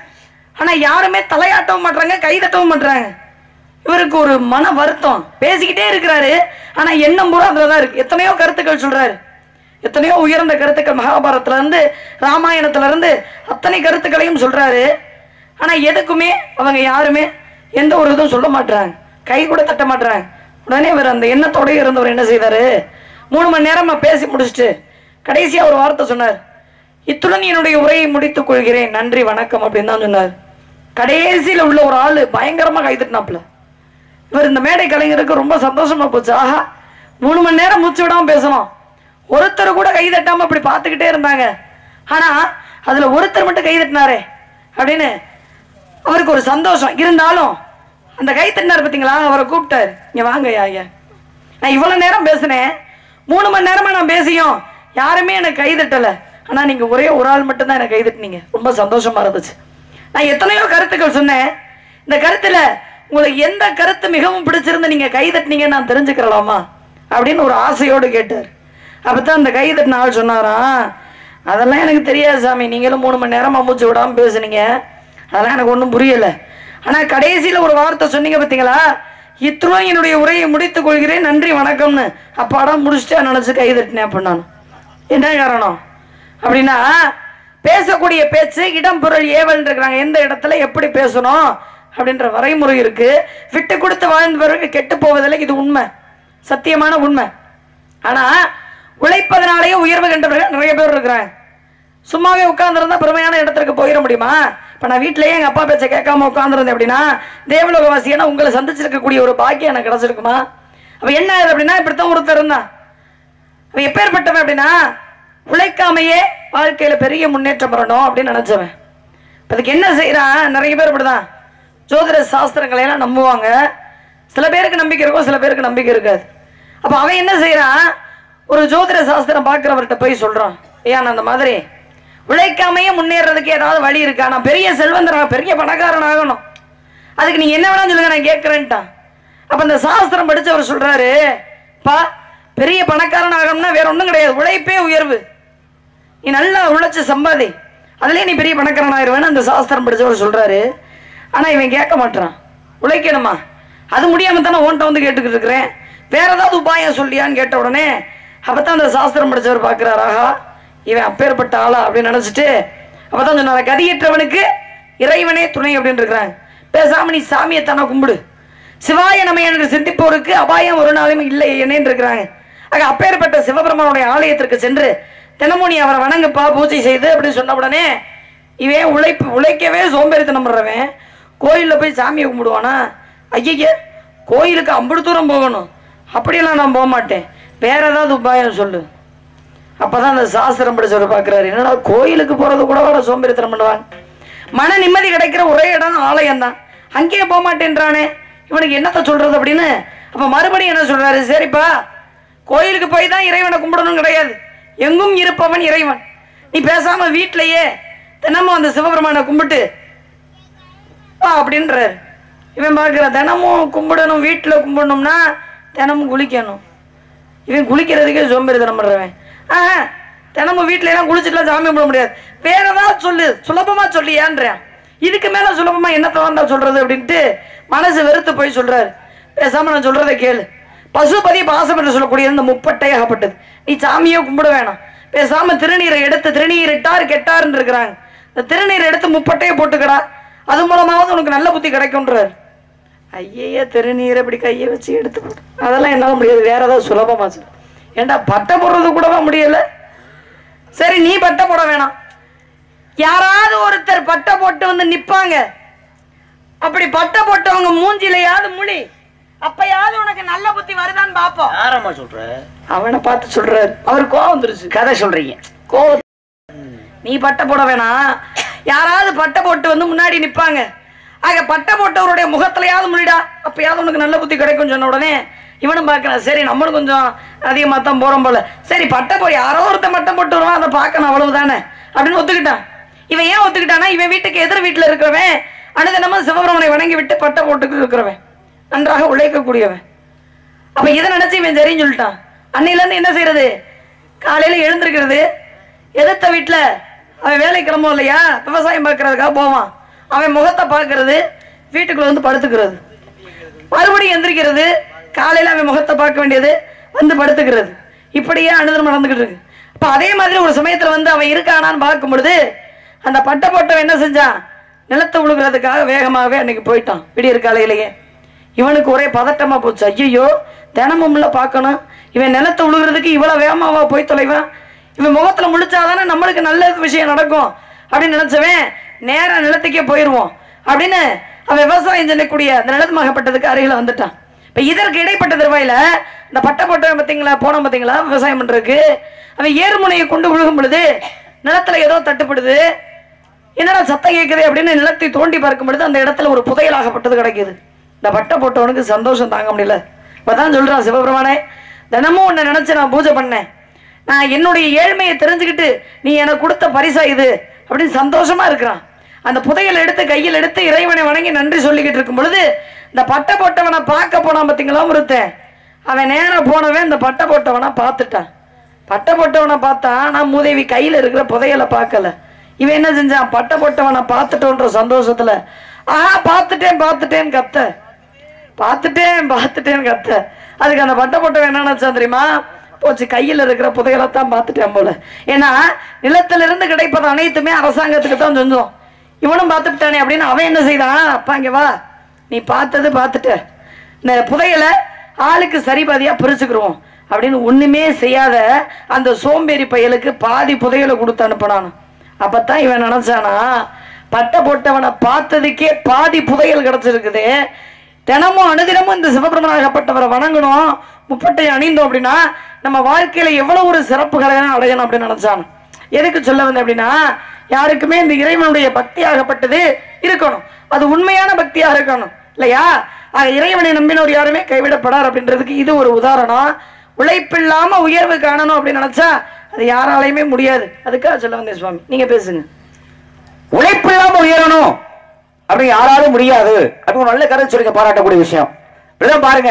ஆனா யாருமே தலையாட்டவும் மாட்றாங்க கை தட்டவும் மாட்றாங்க இவருக்கு ஒரு மன வருத்தம் பேசிக்கிட்டே இருக்கிறாரு ஆனா எண்ணம் பூரா அதுலதான் இருக்கு எத்தனையோ கருத்துக்கள் சொல்றாரு எத்தனையோ உயர்ந்த கருத்துக்கள் மகாபாரதத்துல இருந்து ராமாயணத்துல இருந்து அத்தனை கருத்துக்களையும் சொல்றாரு ஆனா எதுக்குமே அவங்க யாருமே எந்த ஒரு இதுவும் சொல்ல மாட்றாங்க கை கூட தட்ட மாட்றாங்க உடனே இவர் அந்த எண்ணத்தோட இருந்தவர் என்ன செய்தாரு மூணு மணி நேரமா பேசி முடிச்சுட்டு கடைசியா ஒரு வார்த்தை சொன்னார் இத்துடன் என்னுடைய உரையை முடித்துக் கொள்கிறேன் நன்றி வணக்கம் அப்படின்னு தான் சொன்னார் கடைசியில உள்ள ஒரு ஆளு பயங்கரமா கை தட்டினாப்புல இவர் இந்த மேடை கலைஞருக்கு ரொம்ப சந்தோஷமா போச்சு ஆஹா மூணு மணி நேரம் மூச்சு விடாம பேசணும் ஒருத்தர் கூட கை தட்டாம இப்படி பார்த்துக்கிட்டே இருந்தாங்க ஆனா அதுல ஒருத்தர் மட்டும் கை தட்டினாரே அப்படின்னு அவருக்கு ஒரு சந்தோஷம் இருந்தாலும் அந்த கை தட்டினார் பார்த்தீங்களா அவரை கூப்பிட்டாரு இங்க வாங்க ஐயா ஐயா நான் இவ்வளவு நேரம் பேசினேன் மூணு மணி நேரமா நான் பேசியும் யாருமே எனக்கு கை தட்டல ஆனா நீங்க ஒரே ஒரு ஆள் மட்டும் தான் எனக்கு கை தட்டினீங்க ரொம்ப சந்தோஷமா இருந்துச்சு நான் எத்தனையோ கருத்துக்கள் சொன்னேன் இந்த கருத்துல உங்களுக்கு எந்த கருத்து மிகவும் பிடிச்சிருந்து நீங்க கை தட்டினீங்கன்னு நான் தெரிஞ்சுக்கிறலாமா அப்படின்னு ஒரு ஆசையோடு கேட்டார் அப்பதான் அந்த கை தட்டின ஆள் சொன்னாராம் அதெல்லாம் எனக்கு தெரியாது சாமி நீங்களும் மூணு மணி நேரமா மூச்சு விடாம பேசுனீங்க அதெல்லாம் எனக்கு ஒன்றும் புரியல ஆனா கடைசியில ஒரு வார்த்தை சொன்னீங்க பார்த்தீங்களா இத்துடன் என்னுடைய உரையை முடித்துக் கொள்கிறேன் நன்றி வணக்கம்னு அப்பாடா முடிச்சுட்டு நினைச்சு கை தட்டினேன் அப்படின்னு நான் என்ன காரணம் அப்படின்னா பேசக்கூடிய பேச்சு இடம் பொருள் ஏவல் இருக்கிறாங்க எந்த இடத்துல எப்படி பேசணும் அப்படின்ற வரைமுறை இருக்கு விட்டு கொடுத்து வாழ்ந்தவர்கள் கெட்டு போவதில்லை இது உண்மை சத்தியமான உண்மை ஆனா உழைப்பதனாலேயே உயர்வு கண்டவர்கள் நிறைய பேர் இருக்கிறாங்க சும்மாவே உட்கார்ந்துருந்தா பெருமையான இடத்திற்கு போயிட முடியுமா இப்ப நான் வீட்டிலேயே எங்க அப்பா பேச்ச கேட்காம உட்கார்ந்துருந்தேன் அப்படின்னா தேவலோகவாசியான உங்களை சந்திச்சிருக்கக்கூடிய ஒரு பாக்கியம் எனக்கு கிடைச்சிருக்குமா அப்ப என்ன ஆகுது அப்படின்னா இப்படித்தான் ஒருத்தர் இருந்தான் அவன் எப்பேற்பட்டவன் அப்படின்னா உழைக்காமையே வாழ்க்கையில பெரிய முன்னேற்றம் வரணும் அப்படின்னு நினைச்சவன் இப்ப அதுக்கு என்ன செய்யறான் நிறைய பேர் இப்படிதான் ஜோதிட சாஸ்திரங்களை எல்லாம் நம்புவாங்க சில பேருக்கு நம்பிக்கை இருக்கும் சில பேருக்கு நம்பிக்கை இருக்காது அப்ப அவன் என்ன செய்யறான் ஒரு ஜோதிட சாஸ்திரம் பார்க்கிறவர்கிட்ட போய் சொல்றான் ஐயா நான் அந்த மாதிரி உழைக்காமையே முன்னேறதுக்கு ஏதாவது வழி இருக்கா நான் பெரிய செல்வந்தராக பெரிய பணக்காரன் ஆகணும் அதுக்கு நீங்க என்ன வேணாலும் சொல்லுங்க நான் கேட்கறேன்ட்டான் அப்ப இந்த சாஸ்திரம் படிச்சவர் சொல்றாரு பா பெரிய பணக்காரன் ஆகணும்னா வேற ஒண்ணும் கிடையாது உழைப்பே உயர்வு நீ நல்லா உழைச்சு சம்பாதி அதுலயே நீ பெரிய பணக்காரன் ஆயிருவேன்னு அந்த சாஸ்திரம் படிச்சவர் சொல்றாரு ஆனா இவன் கேட்க மாட்டான் உழைக்கணுமா அது முடியாம தானே ஓன்ட்ட வந்து கேட்டுக்கிட்டு இருக்கிறேன் வேற ஏதாவது உபாயம் சொல்லியான்னு கேட்ட உடனே அப்பதான் அந்த சாஸ்திரம் படிச்சவர் பாக்குறாரு ஆஹா இவன் அப்பேற்பட்ட ஆளா அப்படின்னு நினைச்சிட்டு அப்பதான் சொன்னார் கதியற்றவனுக்கு இறைவனே துணை அப்படின்னு இருக்கிறாங்க பேசாம நீ சாமியை தானே கும்பிடு சிவாய நம என்று சிந்திப்போருக்கு அபாயம் ஒரு நாளும் இல்லை என்னன்னு இருக்கிறாங்க ஆக அப்பேற்பட்ட சிவபெருமானுடைய ஆலயத்திற்கு சென்று தினமும் நீ அவரை வணங்குப்பா பூஜை செய்து அப்படின்னு சொன்ன உடனே இவன் உழைப்பு உழைக்கவே சோம்பேறித்தனம் பண்றவன் கோயில்ல போய் சாமியை கும்பிடுவானா ஐய கோயிலுக்கு அம்பது தூரம் போகணும் அப்படியெல்லாம் நான் போக மாட்டேன் வேற ஏதாவது உபாயம் சொல்லு அப்பதான் அந்த சாஸ்திரம் படிச்சவர் பாக்குறாரு என்னடா கோயிலுக்கு போறது கூட வர சோம்பேறித்தனம் பண்ணுவாங்க மன நிம்மதி கிடைக்கிற ஒரே இடம் ஆலயம் தான் அங்கேயே போக மாட்டேன்றானே இவனுக்கு என்னத்த சொல்றது அப்படின்னு அப்ப மறுபடியும் என்ன சொல்றாரு சரிப்பா கோயிலுக்கு போய் தான் இறைவனை கும்பிடணும் கிடையாது எங்கும் இருப்பவன் இறைவன் நீ பேசாம வீட்டிலேயே தினமும் அந்த சிவபெருமானை கும்பிட்டு வா அப்படின்றாரு இவன் பார்க்கிற தினமும் கும்பிடணும் வீட்டில் கும்பிடணும்னா தினமும் குளிக்கணும் இவன் குளிக்கிறதுக்கே சோம்பேறித்தனம் பண்றவன் ஆஹா தினமும் வீட்ல எல்லாம் குளிச்சுட்டுலாம் சாமி கும்பிட முடியாது வேற ஏதாவது சொல்லு சுலபமா சொல்லியான்றேன் இதுக்கு மேல சுலபமா என்னத்த வந்தா சொல்றது அப்படின்ட்டு மனசு வெறுத்து போய் சொல்றாரு பேசாம நான் சொல்றதை கேளு பசுபதி பாசம் என்று சொல்லக்கூடிய இந்த முப்பட்டையாகப்பட்டது நீ சாமியே கும்பிட வேணாம் பேசாம திருநீரை எடுத்து திருநீர் இட்டார் கெட்டார்னு இருக்கிறாங்க இந்த திருநீரை எடுத்து முப்பட்டையை போட்டுக்கடா அது மூலமாவது உனக்கு நல்ல புத்தி கிடைக்கும்ன்றாரு ஐயே திருநீரை இப்படி கையை வச்சு எடுத்து போடு அதெல்லாம் என்னால முடியாது வேற ஏதாவது சுலபமா சொல்லு ஏன்டா பட்டை போடுறது கூடவா முடியல சரி நீ பட்டை போட வேணாம் யாராவது ஒருத்தர் பட்டை போட்டு வந்து நிப்பாங்க அப்படி பட்டை போட்டவங்க மூஞ்சிலையாவது முடி அப்பயாவது உனக்கு நல்ல புத்தி வருதான்னு பாப்போம் யாரம்மா சொல்ற அவனை பார்த்து சொல்றாரு அவர் கோவம் வந்துருச்சு கதை சொல்றீங்க கோவம் நீ பட்டை போட வேணாம் யாராவது பட்டை போட்டு வந்து முன்னாடி நிப்பாங்க ஆக பட்டை போட்டவருடைய முகத்திலையாவது முன்னிடா அப்பயாவது உனக்கு நல்ல புத்தி கிடைக்கும் சொன்ன உடனே இவனும் பார்க்கறான் சரி நம்மளும் கொஞ்சம் அதிகமாக தான் போறோம் போல சரி பட்டை போய் யாரோ ஒருத்தன் பட்டை போட்டு வருவான் அதை பார்க்கணும் அவ்வளவுதானே அப்படின்னு ஒத்துக்கிட்டான் இவன் ஏன் ஒத்துக்கிட்டானா இவன் வீட்டுக்கு எதிர் வீட்டுல இருக்கிறவன் அனுதினமும் சிவபெருமனை வணங்கி விட்டு பட்டை போட்டுக்கு இருக்கிறவன் நன்றாக உழைக்கக்கூடியவன் அப்ப இதை நினைச்சு இவன் சரின்னு சொல்லிட்டான் அன்னையில இருந்து என்ன செய்யறது காலையில எழுந்திருக்கிறது எதிர்த்த வீட்டுல அவன் வேலைக்கு கிளம்பும் இல்லையா விவசாயம் பார்க்கறதுக்காக போவான் அவன் முகத்தை பார்க்கறது வீட்டுக்குள்ள வந்து படுத்துக்கிறது மறுபடியும் எந்திரிக்கிறது காலையில அவன் முகத்தை பார்க்க வேண்டியது வந்து படுத்துக்கிறது இப்படியே அனுதினம் நடந்துகிட்டு இருக்கு அப்ப அதே மாதிரி ஒரு சமயத்துல வந்து அவன் இருக்கானான்னு பார்க்கும் பொழுது அந்த பட்டை போட்டவன் என்ன செஞ்சான் நிலத்தை உழுகிறதுக்காக வேகமாகவே அன்னைக்கு போயிட்டான் விடியற் காலையிலேயே இவனுக்கு ஒரே பதட்டமா போச்சு ஐயோ தினமும்ல பார்க்கணும் இவன் நிலத்தை உழுகிறதுக்கு இவ்வளவு வேகமாவா போய் தொலைவான் இவன் முகத்துல முழிச்சாதானே நம்மளுக்கு நல்ல விஷயம் நடக்கும் அப்படின்னு நினைச்சவன் நேரா நிலத்துக்கே போயிருவோம் அப்படின்னு அவன் விவசாயம் செய்யக்கூடிய அந்த நிலத்து மகப்பட்டதுக்கு அருகில வந்துட்டான் இப்ப இதற்கு இடைப்பட்ட தருவாயில இந்த பட்டை போட்டவன் பாத்தீங்களா போனோம் பாத்தீங்களா விவசாயம் பண்றதுக்கு அவன் ஏறுமுனையை கொண்டு விழுகும் பொழுது நிலத்துல ஏதோ தட்டுப்படுது என்னடா சத்தம் கேட்குது அப்படின்னு நிலத்தை தோண்டி பார்க்கும் பொழுது அந்த இடத்துல ஒரு புதையலாகப்பட்டது கிடைக்குது இந்த பட்டை போட்டவனுக்கு சந்தோஷம் தாங்க முடியல இப்பதான் சொல்றான் சிவபெருமானே தினமும் உன்னை நினைச்சு நான் பூஜை பண்ணேன் நான் என்னுடைய ஏழ்மையை தெரிஞ்சுக்கிட்டு நீ எனக்கு கொடுத்த பரிசா இது அப்படின்னு சந்தோஷமா இருக்கிறான் அந்த புதையல் எடுத்து கையில் எடுத்து இறைவனை வணங்கி நன்றி சொல்லிக்கிட்டு இருக்கும் பொழுது இந்த பட்டை போட்டவனை பார்க்க போனான் பார்த்தீங்களா ஒருத்தன் அவன் நேரா போனவன் இந்த பட்டை போட்டவனை பார்த்துட்டான் பட்டை போட்டவனை பார்த்தா நான் மூதேவி கையில இருக்கிற புதையலை பார்க்கல இவன் என்ன செஞ்சான் பட்டை போட்டவனை பார்த்துட்டோன்ற சந்தோஷத்துல ஆஹா பார்த்துட்டேன் பார்த்துட்டேன்னு கத்த பார்த்துட்டேன் பார்த்துட்டேன்னு கத்த அதுக்கு அந்த பட்டை போட்டவன் என்ன நினைச்சான் தெரியுமா போச்சு கையில் இருக்கிற புதையலை தான் பார்த்துட்டேன் போல ஏன்னா நிலத்திலிருந்து கிடைப்பது அனைத்துமே அரசாங்கத்துக்கு தான் சொந்தம் இவனும் பார்த்துட்டானே அப்படின்னு அவன் என்ன செய்தான் அப்பா இங்க வா நீ பார்த்தது பார்த்துட்ட இந்த புதையலை ஆளுக்கு சரி பாதியா பிரிச்சுக்கிருவோம் அப்படின்னு ஒண்ணுமே செய்யாத அந்த சோம்பேறி பயலுக்கு பாதி புதையலை கொடுத்து அனுப்பினான் அப்பதான் இவன் நினைச்சானா பட்டை போட்டவனை பார்த்ததுக்கே பாதி புதையல் கிடைச்சிருக்குது தினமும் அனுதினமும் இந்த சிவபெருமனாகப்பட்டவரை வணங்கணும் முப்பட்டை அணிந்தோம் அப்படின்னா நம்ம வாழ்க்கையில எவ்வளவு ஒரு சிறப்புகளை அடையணும் அப்படின்னு நினைச்சான் எதுக்கு சொல்ல வந்தேன் அப்படின்னா யாருக்குமே இந்த இறைவனுடைய பக்தி ஆகப்பட்டது இருக்கணும் அது உண்மையான பக்தியா இருக்கணும் இல்லையா ஆக இறைவனை நம்பினோர் யாருமே கைவிடப்படார் அப்படின்றதுக்கு இது ஒரு உதாரணம் உழைப்பில்லாம உயர்வு காணணும் அப்படின்னு நினைச்சா அது யாராலையுமே முடியாது அதுக்காக சொல்ல வந்தேன் சுவாமி நீங்க பேசுங்க உழைப்பு இல்லாம உயரணும் அப்படி யாராலும் முடியாது அது ஒரு நல்ல கருத்து சொல்லிங்க பாராட்டக்கூடிய விஷயம் இப்படிதான் பாருங்க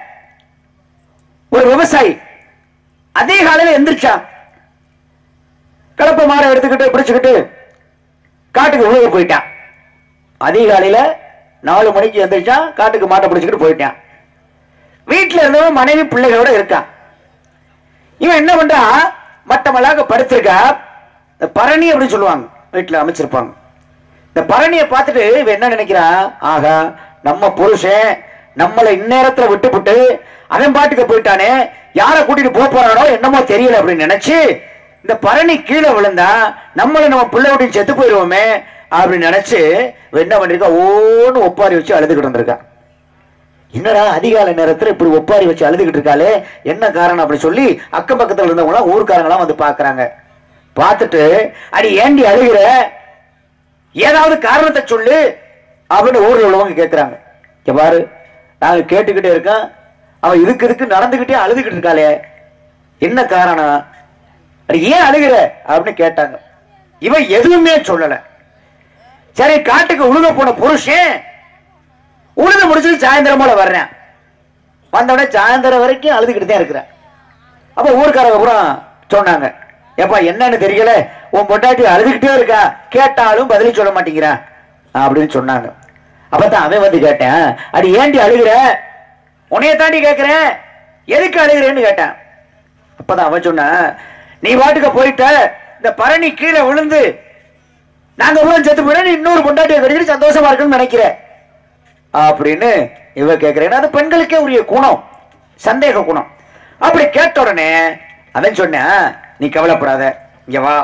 ஒரு விவசாயி அதே காலையில எந்திரிச்சான் கலப்பை மாடை எடுத்துக்கிட்டு பிடிச்சுக்கிட்டு காட்டுக்கு உழவு போயிட்டான் அதிகாலையில நாலு மணிக்கு எந்திரிச்சான் காட்டுக்கு மாட்டை பிடிச்சுக்கிட்டு போயிட்டான் வீட்டுல இருந்தவன் மனைவி பிள்ளைகளோட இருக்கான் இவன் என்ன பண்றான் மட்டமல்லாக படுத்திருக்கா இந்த பரணி அப்படின்னு சொல்லுவாங்க வீட்டுல அமைச்சிருப்பாங்க இந்த பரணியை பார்த்துட்டு இவன் என்ன நினைக்கிறான் ஆகா நம்ம புருஷன் நம்மளை இந்நேரத்துல விட்டுப்புட்டு அவன் பாட்டுக்கு போயிட்டானே யாரை கூட்டிட்டு போக போறானோ என்னமோ தெரியல அப்படின்னு நினைச்சு இந்த பரணி கீழே விழுந்தா நம்மள நம்ம பிள்ளை விட்டு செத்து போயிடுவோமே அப்படின்னு நினைச்சு இவன் என்ன பண்ணிருக்கா ஓன்னு ஒப்பாரி வச்சு அழுதுகிட்டு இருந்திருக்கான் என்னடா அதிகாலை நேரத்துல இப்படி ஒப்பாரி வச்சு அழுதுகிட்டு இருக்காளே என்ன காரணம் அப்படி சொல்லி அக்கம் பக்கத்துல இருந்தவங்க எல்லாம் ஊர்க்காரங்களாம் வந்து பாக்குறாங்க பார்த்துட்டு அடி ஏண்டி அழுகிற ஏதாவது காரணத்தை சொல்லு அப்படின்னு ஊர்ல உள்ளவங்க கேக்குறாங்க இங்க பாரு நாங்க கேட்டுக்கிட்டே இருக்கோம் அவன் இதுக்கு இதுக்கு நடந்துகிட்டே அழுதுகிட்டு இருக்காளே என்ன காரணம் அடி ஏன் அழுகிற அப்படின்னு கேட்டாங்க இவன் எதுவுமே சொல்லல சரி காட்டுக்கு உழுக போன புருஷன் உழுது முடிச்சுட்டு சாயந்தரம் போல வர்றேன் வந்தவுடனே சாயந்தரம் வரைக்கும் அழுதுகிட்டு தான் இருக்கிறேன் அப்ப ஊருக்காரங்க பூரா சொன்னாங்க ஏப்பா என்னன்னு தெரியல உன் பொண்டாட்டி அழுதுகிட்டே இருக்கா கேட்டாலும் பதில் சொல்ல மாட்டேங்கிறா அப்படின்னு சொன்னாங்க அப்பதான் அவன் வந்து கேட்டேன் அடி ஏண்டி அழுகுற உன்னைய தாண்டி கேட்கிறேன் எதுக்கு அழுகுறேன்னு கேட்டேன் அப்பதான் அவன் சொன்னான் நீ பாட்டுக்கு போயிட்ட இந்த பரணி கீழே விழுந்து நாங்க உள்ள செத்து போயிட நீ இன்னொரு பொண்டாட்டியை கட்டிட்டு சந்தோஷமா இருக்குன்னு நினைக்கிற அப்படின்னு இவ கேட்கிறேன் அது பெண்களுக்கே உரிய குணம் சந்தேக குணம் அப்படி கேட்ட உடனே அவன் சொன்னேன் நீ கவலைப்படாத இங்க வா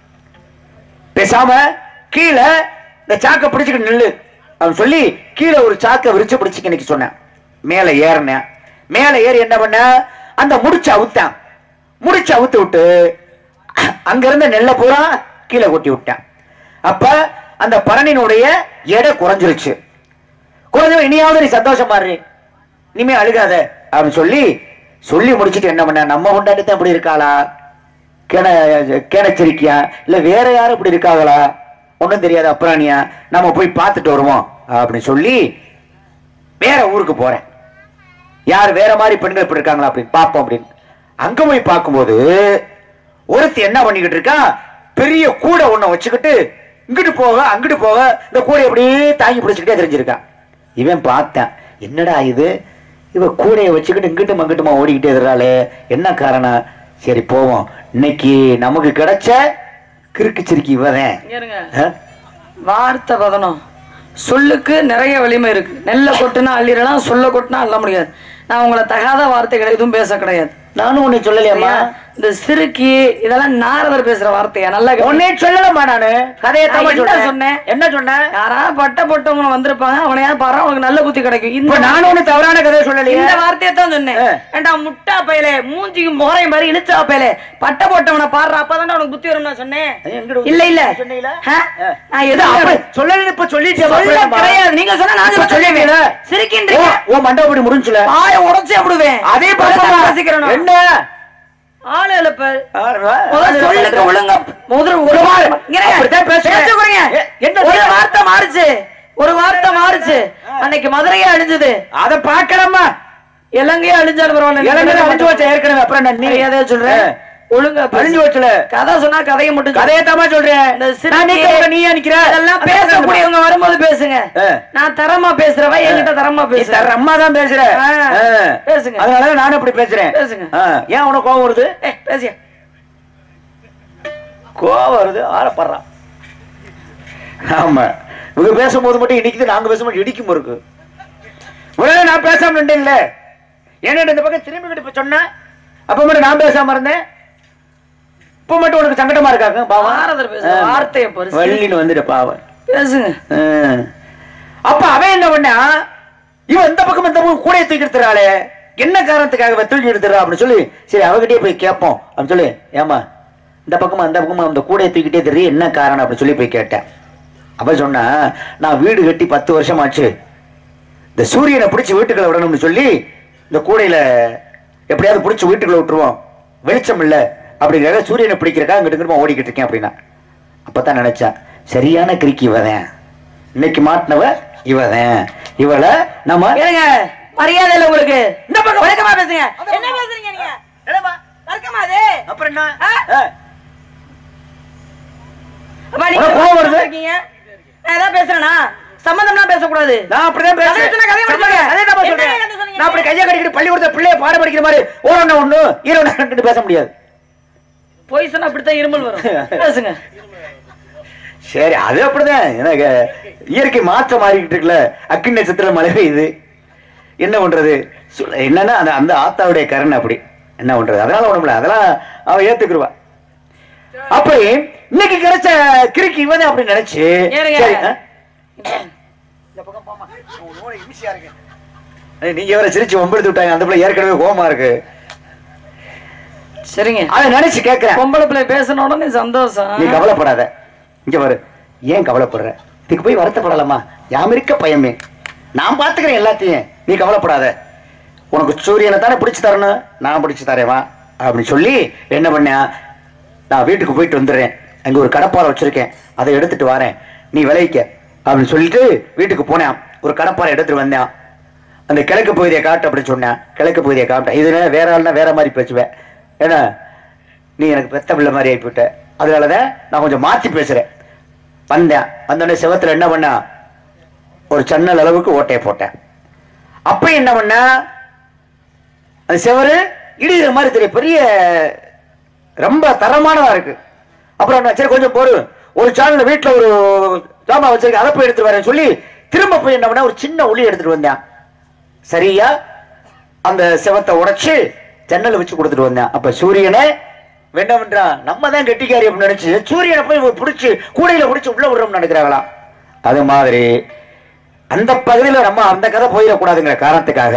பேசாம கீழே இந்த சாக்கை பிடிச்சிட்டு நில்லு அவன் சொல்லி கீழே ஒரு சாக்கை விரிச்சு பிடிச்சிக்க இன்னைக்கு சொன்னேன் மேல ஏறினேன் மேல ஏறி என்ன பண்ண அந்த முடிச்ச அவுத்தான் முடிச்சு அவுத்து விட்டு அங்க இருந்த நெல்லை பூரா கீழே கொட்டி விட்டேன் அப்ப அந்த பரணினுடைய எடை குறைஞ்சிருச்சு குறைஞ்ச இனியாவது நீ சந்தோஷமா இரு இனிமே அழுகாத அப்படின்னு சொல்லி சொல்லி முடிச்சிட்டு என்ன பண்ண நம்ம கொண்டாடி தான் இப்படி இருக்காளா கேன கேனச்சரிக்கையா இல்ல வேற யாரும் இப்படி இருக்காங்களா ஒண்ணும் தெரியாது அப்புறானியா நம்ம போய் பார்த்துட்டு வருவோம் அப்படின்னு சொல்லி வேற ஊருக்கு போறேன் யார் வேற மாதிரி பெண்கள் இப்படி இருக்காங்களா அப்படின்னு பார்ப்போம் அப்படின்னு அங்க போய் பார்க்கும்போது ஒருத்தி என்ன பண்ணிக்கிட்டு இருக்கா பெரிய கூடை ஒண்ண வச்சுக்கிட்டு இங்கிட்டு போக அங்கிட்டு போக இந்த கூடை அப்படியே தாங்கி பிடிச்சிக்கிட்டே தெரிஞ்சிருக்கா இவன் பார்த்தான் என்னடா இது இவ கூடையை வச்சுக்கிட்டு இங்கிட்டும் அங்கிட்டுமா ஓடிக்கிட்டே இருக்கிறாளே என்ன காரணம் சரி போவோம் இன்னைக்கு நமக்கு கிடைச்ச கிறுக்கு சிரிக்கி இவதான் இங்க இருங்க ஆ? வார்த்தை பதனம் சொல்லுக்கு நிறைய வலிமை இருக்கு நெல்லை கொட்டுனா அள்ளிடலாம் சொல்ல கொட்டுனா அள்ள முடியாது நான் உங்களை தகாத வார்த்தைகளை எதுவும் பேச கிடையாது நானும் உன்னை சொல்லலையாம்மா சரியா? இந்த சிறுக்கி இதெல்லாம் நாரதர் பேசுற வார்த்தையா நல்லா கேளுங்க. உன்னே சொல்லலம்மா நானு கதையை நான் என்ன சொன்னேன் சொன்னேன்? என்ன சொன்னேன் யாரா பட்ட போட்டவங்க வந்திருப்பாங்க அவனை யார் பாரு அவனுக்கு நல்ல புத்தி கிடைக்கும் இப்ப இந்த நானும் ஒண்ணு தவறான கதையை சொல்லலையே இந்த வார்த்தையை தான் சொன்னேன் ஆ. ஏண்டா முட்டா பயலே மூஞ்சிக்கும் முறையும் மாதிரி இழுச்சா பயலே பட்ட போட்டவனை பாடுற அப்பதான் உனக்கு புத்தி வரும் நான் சொன்னேன் அது எங்கிட்ட இல்ல இல்ல சொன்னீங்களா? ஆ? ஆ. நான் இது எதுவும் அப்ப சொல்லல இப்ப சொல்லிட்டேன் சொல்ல கிடையாது நீங்க சொன்னா நான் இப்ப சொல்ல சொல்லிட்டீங்களா? சொல்லுவேன் சிரிக்கின்றீங்க ஓ மண்டபடி முடிஞ்சுல ஆய உடைச்சு அப்படிவேன் அதே பாப்பா ரசிக்கிறேன் என்ன ஆளு எழுப்ப ஆறுவா? முதல்ல சொல்லுங்க ஒழுங்கா முதல்ல ஒரு ஒரு வாரம். வார்த்தை அப்படித்தான் பேசுறேன். பேசுறீங்க எ- என்ன ஒரு சொல்ற? வார்த்தை மாறுச்சு ஒரு வார்த்தை மாறுச்சு அன்னைக்கு மதுரையே அழிஞ்சது அத பாக்கலாமா இலங்கையே அழிஞ்சாலும் பரவாயில்ல இளங்கரை அழிஞ்சு வச்ச ஏற்கனவே அப்புறம் என்ன நீ மரியாதையா சொல்றேன் ஆ. ஒழுங்கா பேசு. அழிஞ்சு வச்சல கதை சொன்னா கதையை மட்டும் சொல்லு. கதையை தாமா சொல்றேன் இந்த நான் சிறுக்கி, நீக்க நீ நிக்கிற இதெல்லாம் பேசக்கூடியவங்க வரும்போது பேசுங்க ஆ. நான் தரமா பேசுறவ என்கிட்ட தரமா பேசுறேன் அம்மா தான் பேசுற ஆ. ஆ. பேசுங்க. அதனால நானும் இப்படி பேசுறேன் பேசுங்க. ஆ. ஏன் உனக்கு கோவம் வருது ஏய், பேசியா கோவம் வருது ஆளப்படுறான் ஆமா இவங்க பேசும்போது மட்டும் இடிக்குது நாங்க பேசும்போது இடிக்கும் இருக்கு உடனே நான் பேசாம இருந்தேன் இல்ல ஏன்னா இந்த பக்கம் திரும்பிக்கிட்டு இப்ப சொன்னேன் அப்ப மட்டும் நான் பேசாம இருந்தேன் இப்ப மட்டும் உனக்கு சங்கடமா இருக்காங்க பாவம் ஆறுதல் பேசு, வார்த்தையை பாரு. வள்ளின்னு வந்துட்டு பாவம் பேசுங்க ஆ. அப்ப அவன் என்ன பண்ணா இவன் இந்த பக்கம் இந்த பக்கம் கூடைய தூக்கி எடுத்துறாளே என்ன காரணத்துக்காக இவன் தூக்கி எடுத்துறா அப்படின்னு சொல்லி சரி அவகிட்டயே போய் கேட்போம் அப்படின்னு சொல்லி ஏமா இந்த பக்கமா அந்த பக்கமா அந்த கூடையை தூக்கிட்டே தெரியும் என்ன காரணம் அப்படின்னு சொல்லி போய் கேட்டேன் அப்ப சொன்னா நான் வீடு கட்டி பத்து வருஷம் ஆச்சு இந்த சூரியனை பிடிச்சி வீட்டுக்குள்ள விடணும்னு சொல்லி இந்த கூடையில எப்படியாவது பிடிச்சி வீட்டுக்குள்ள விட்டுருவோம் வெளிச்சம் இல்ல அப்படிங்கிறத சூரியனை பிடிக்கிறக்கா அங்கிட்டு இங்கிட்டு ஓடிக்கிட்டு இருக்கேன் அப்படின்னா அப்பதான் நினைச்சேன் சரியான கிறுக்கி இவதான் இன்னைக்கு மாட்டினவ இவதான் இவளை நம்ம கேளுங்க மரியாதை இல்ல உங்களுக்கு இந்த பக்கம். வழக்கமா பேசுங்க என்ன பேசுறீங்க நீங்க வழக்கமா அது அப்புறம் என்ன ஆ? ஆ. அப்பா, நீங்க உனக்கு கோவம் வருது? இருக்கீங்க நான் ஏதாவது பேசுறேனா சம்பந்தம்லாம் பேசக்கூடாது நான் அப்படிதான் பேசுறேன். கதை சொன்னா கதையை முடிச்சுங்க. அதே தான் என்ன சொல்றேன். கதை சொன்னீங்க? நான் அப்படி கையை கட்டிக்கிட்டு பள்ளிக்கூடத்துல பிள்ளைய பாடம் படிக்கிற மாதிரி ஓரண்ண ஒண்ணு ஈரோட ரெண்டு பேச முடியாது பொய் சொன்னா அப்படித்தான் இருமல் வரும் பேசுங்க சரி அது அப்படிதான் எனக்கு இயற்கை மாற்றம் மாறிக்கிட்டு இருக்குல்ல அக்கினி நட்சத்திரம் மழை பெய்யுது என்ன பண்றது சொல்- என்னன்னா அந்த அந்த ஆத்தாவுடைய கரண் அப்படி என்ன பண்றது அதனால ஒண்ணுமில்ல அதெல்லாம் அவ ஏத்துக்குருவா அப்படி இன்னைக்கு கிடைச்ச கிறுக்கி இவன் அப்படி நினைச்சு ஏறுங்க. சரி, ஆ? இந்த பக்கம் போம்மா. உன் நோய் ஈஸியா இருக்கு. ஏய், நீங்க வேற சிரிச்சு ஒம்பெடுத்து விட்டாங்க அந்த பிள்ளை ஏற்கனவே கோவமா இருக்கு சரிங்க அதை நினைச்சு கேட்கிறேன் பொம்பளை பிள்ளை பேசின உடனே சந்தோஷம் நீ கவலைப்படாத இங்க பாரு ஏன் கவலைப்படுற இதுக்கு போய் வருத்தப்படலாமா யாமிருக்க பயமே நான் பாத்துக்கிறேன் எல்லாத்தையும் நீ கவலைப்படாத உனக்கு சூரியனை தானே பிடிச்சு தரணும் நான் பிடிச்சு தரேன் வா அப்படின்னு சொல்லி என்ன பண்ணேன் நான் வீட்டுக்கு போயிட்டு வந்துடுறேன் அங்க ஒரு கடப்பாறை வச்சிருக்கேன் அதை எடுத்துட்டு வரேன் நீ விளைவிக்க அப்படின்னு சொல்லிட்டு வீட்டுக்கு போனேன் ஒரு கடப்பாறை எடுத்துட்டு வந்தேன் அந்த கிழக்கு பகுதியை காட்டு அப்படின்னு சொன்னேன் கிழக்கு பகுதியை காட்டேன் இது வேற ஆள்னா வேற மாதிரி பேசுவேன் ஏன்னா நீ எனக்கு பெத்த பிள்ளை மாதிரி ஆயிப்போட்ட அதனாலதான் நான் கொஞ்சம் மாத்தி பேசுறேன் வந்தேன் வந்தோடனே செவத்துல என்ன பண்ணா ஒரு சன்னல் அளவுக்கு ஓட்டையை போட்டேன் அப்ப என்ன பண்ண அது செவரு இடிகிற மாதிரி தெரியும் பெரிய ரொம்ப தரமானதா இருக்கு அப்புறம் நான் சரி கொஞ்சம் பொறு ஒரு சேனல் வீட்டுல ஒரு ஜாமான் வச்சிருக்கேன் அதை போய் எடுத்துட்டு வரேன் சொல்லி திரும்ப போய் என்ன பண்ண ஒரு சின்ன ஒளி எடுத்துட்டு வந்தேன் சரியா அந்த செவத்தை உடைச்சு ஜன்னல் வச்சு கொடுத்துட்டு வந்தேன் அப்ப சூரியனே வேண்டாம்ன்றா நம்ம தான் கெட்டிக்காரி அப்படின்னு நினைச்சு சூரியனை போய் பிடிச்சு கூடையில பிடிச்சு உள்ள விடுறோம்னு நினைக்கிறாங்களாம் அது மாதிரி அந்த பகுதியில நம்ம அந்த கதை போயிடக்கூடாதுங்கிற காரணத்துக்காக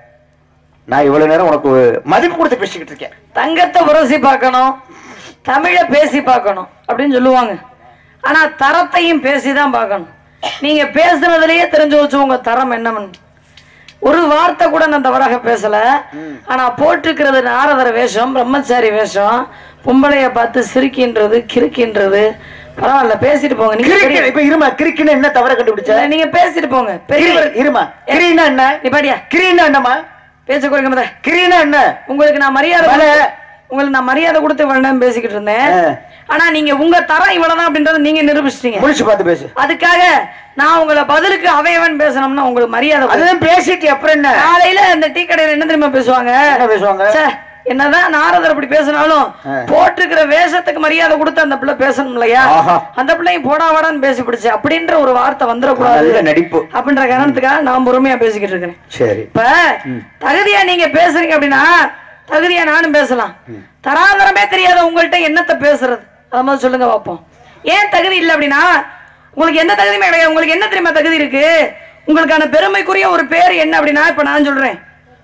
நான் இவ்வளவு நேரம் உனக்கு மதிப்பு கொடுத்து பேசிக்கிட்டு இருக்கேன் தங்கத்தை உரசி பார்க்கணும் தமிழை பேசி பார்க்கணும் அப்படின்னு சொல்லுவாங்க ஆனா தரத்தையும் பேசி தான் பார்க்கணும் நீங்க பேசுனதுலயே தெரிஞ்சு வச்சு உங்க தரம் என்னன்னு ஒரு வார்த்தை கூட நான் தவறாக பேசல ஆனா போட்டிருக்கிறது நாரதர வேஷம் பிரம்மச்சாரி வேஷம் பொம்பளைய பார்த்து சிரிக்கின்றது கிறுக்கின்றது பரவாயில்ல பேசிட்டு போங்க நீங்க கிறுக்கு பெரிய- இப்ப இருமா கிறுக்குன்னு என்ன தவற கண்டுபிடிச்ச இல்ல, நீங்க பேசிட்டு போங்க பெரியவர் கிரி- இருமா கிரீனா என்ன நீ பாடியா கிரீனா என்னமா பேச குறைக்க முத கிரீனா என்ன உங்களுக்கு நான் மரியாதை மேல. கொடுத்து- உங்களுக்கு நான் மரியாதை கொடுத்து இவ்வளவு நேரம் பேசிக்கிட்டு இருந்தேன் ஆ. ஆனா நீங்க உங்க தரம் இவ்வளவுதான் அப்படின்றத நீங்க நிரூபிச்சிட்டீங்க முடிச்சு பார்த்து பேசு அதுக்காக நான் உங்களை பதிலுக்கு அவையவன் பேசணும்னா உங்களுக்கு மரியாதை கொடு. அதுதான் பேசிட்டு அப்புறம் என்ன காலையில இந்த டீ கடையில என்ன தெரியுமா பேசுவாங்க என்ன பேசுவாங்க ச்சே, என்னதான் நாரதர் அப்படி பேசினாலும் ஆ. போட்டிருக்கிற வேஷத்துக்கு மரியாதை கொடுத்து அந்த பிள்ளை பேசணும் இல்லையா ஆஹா. அந்த பிள்ளையும் போடா வாடான்னு பேசி பிடிச்சு அப்படின்ற ஒரு வார்த்தை வந்துடக்கூடாது நல்ல நடிப்பு அப்படின்ற காரணத்துக்காக நான் பொறுமையா பேசிக்கிட்டு இருக்கிறேன் சரி இப்ப தகுதியா நீங்க பேசுறீங்க அப்படின்னா தகுதியா நானும் பேசலாம் தராதரமே தெரியாத உங்கள்ட்ட என்னத்த பேசுறது அத மாதிரி சொல்லுங்க பாப்போம் ஏன் தகுதி இல்லை அப்படின்னா உங்களுக்கு எந்த தகுதியுமே கிடையாது உங்களுக்கு என்ன தெரியுமா தகுதி இருக்கு உங்களுக்கான பெருமைக்குரிய ஒரு பேர் என்ன அப்படின்னா இப்ப நான் சொல்றேன்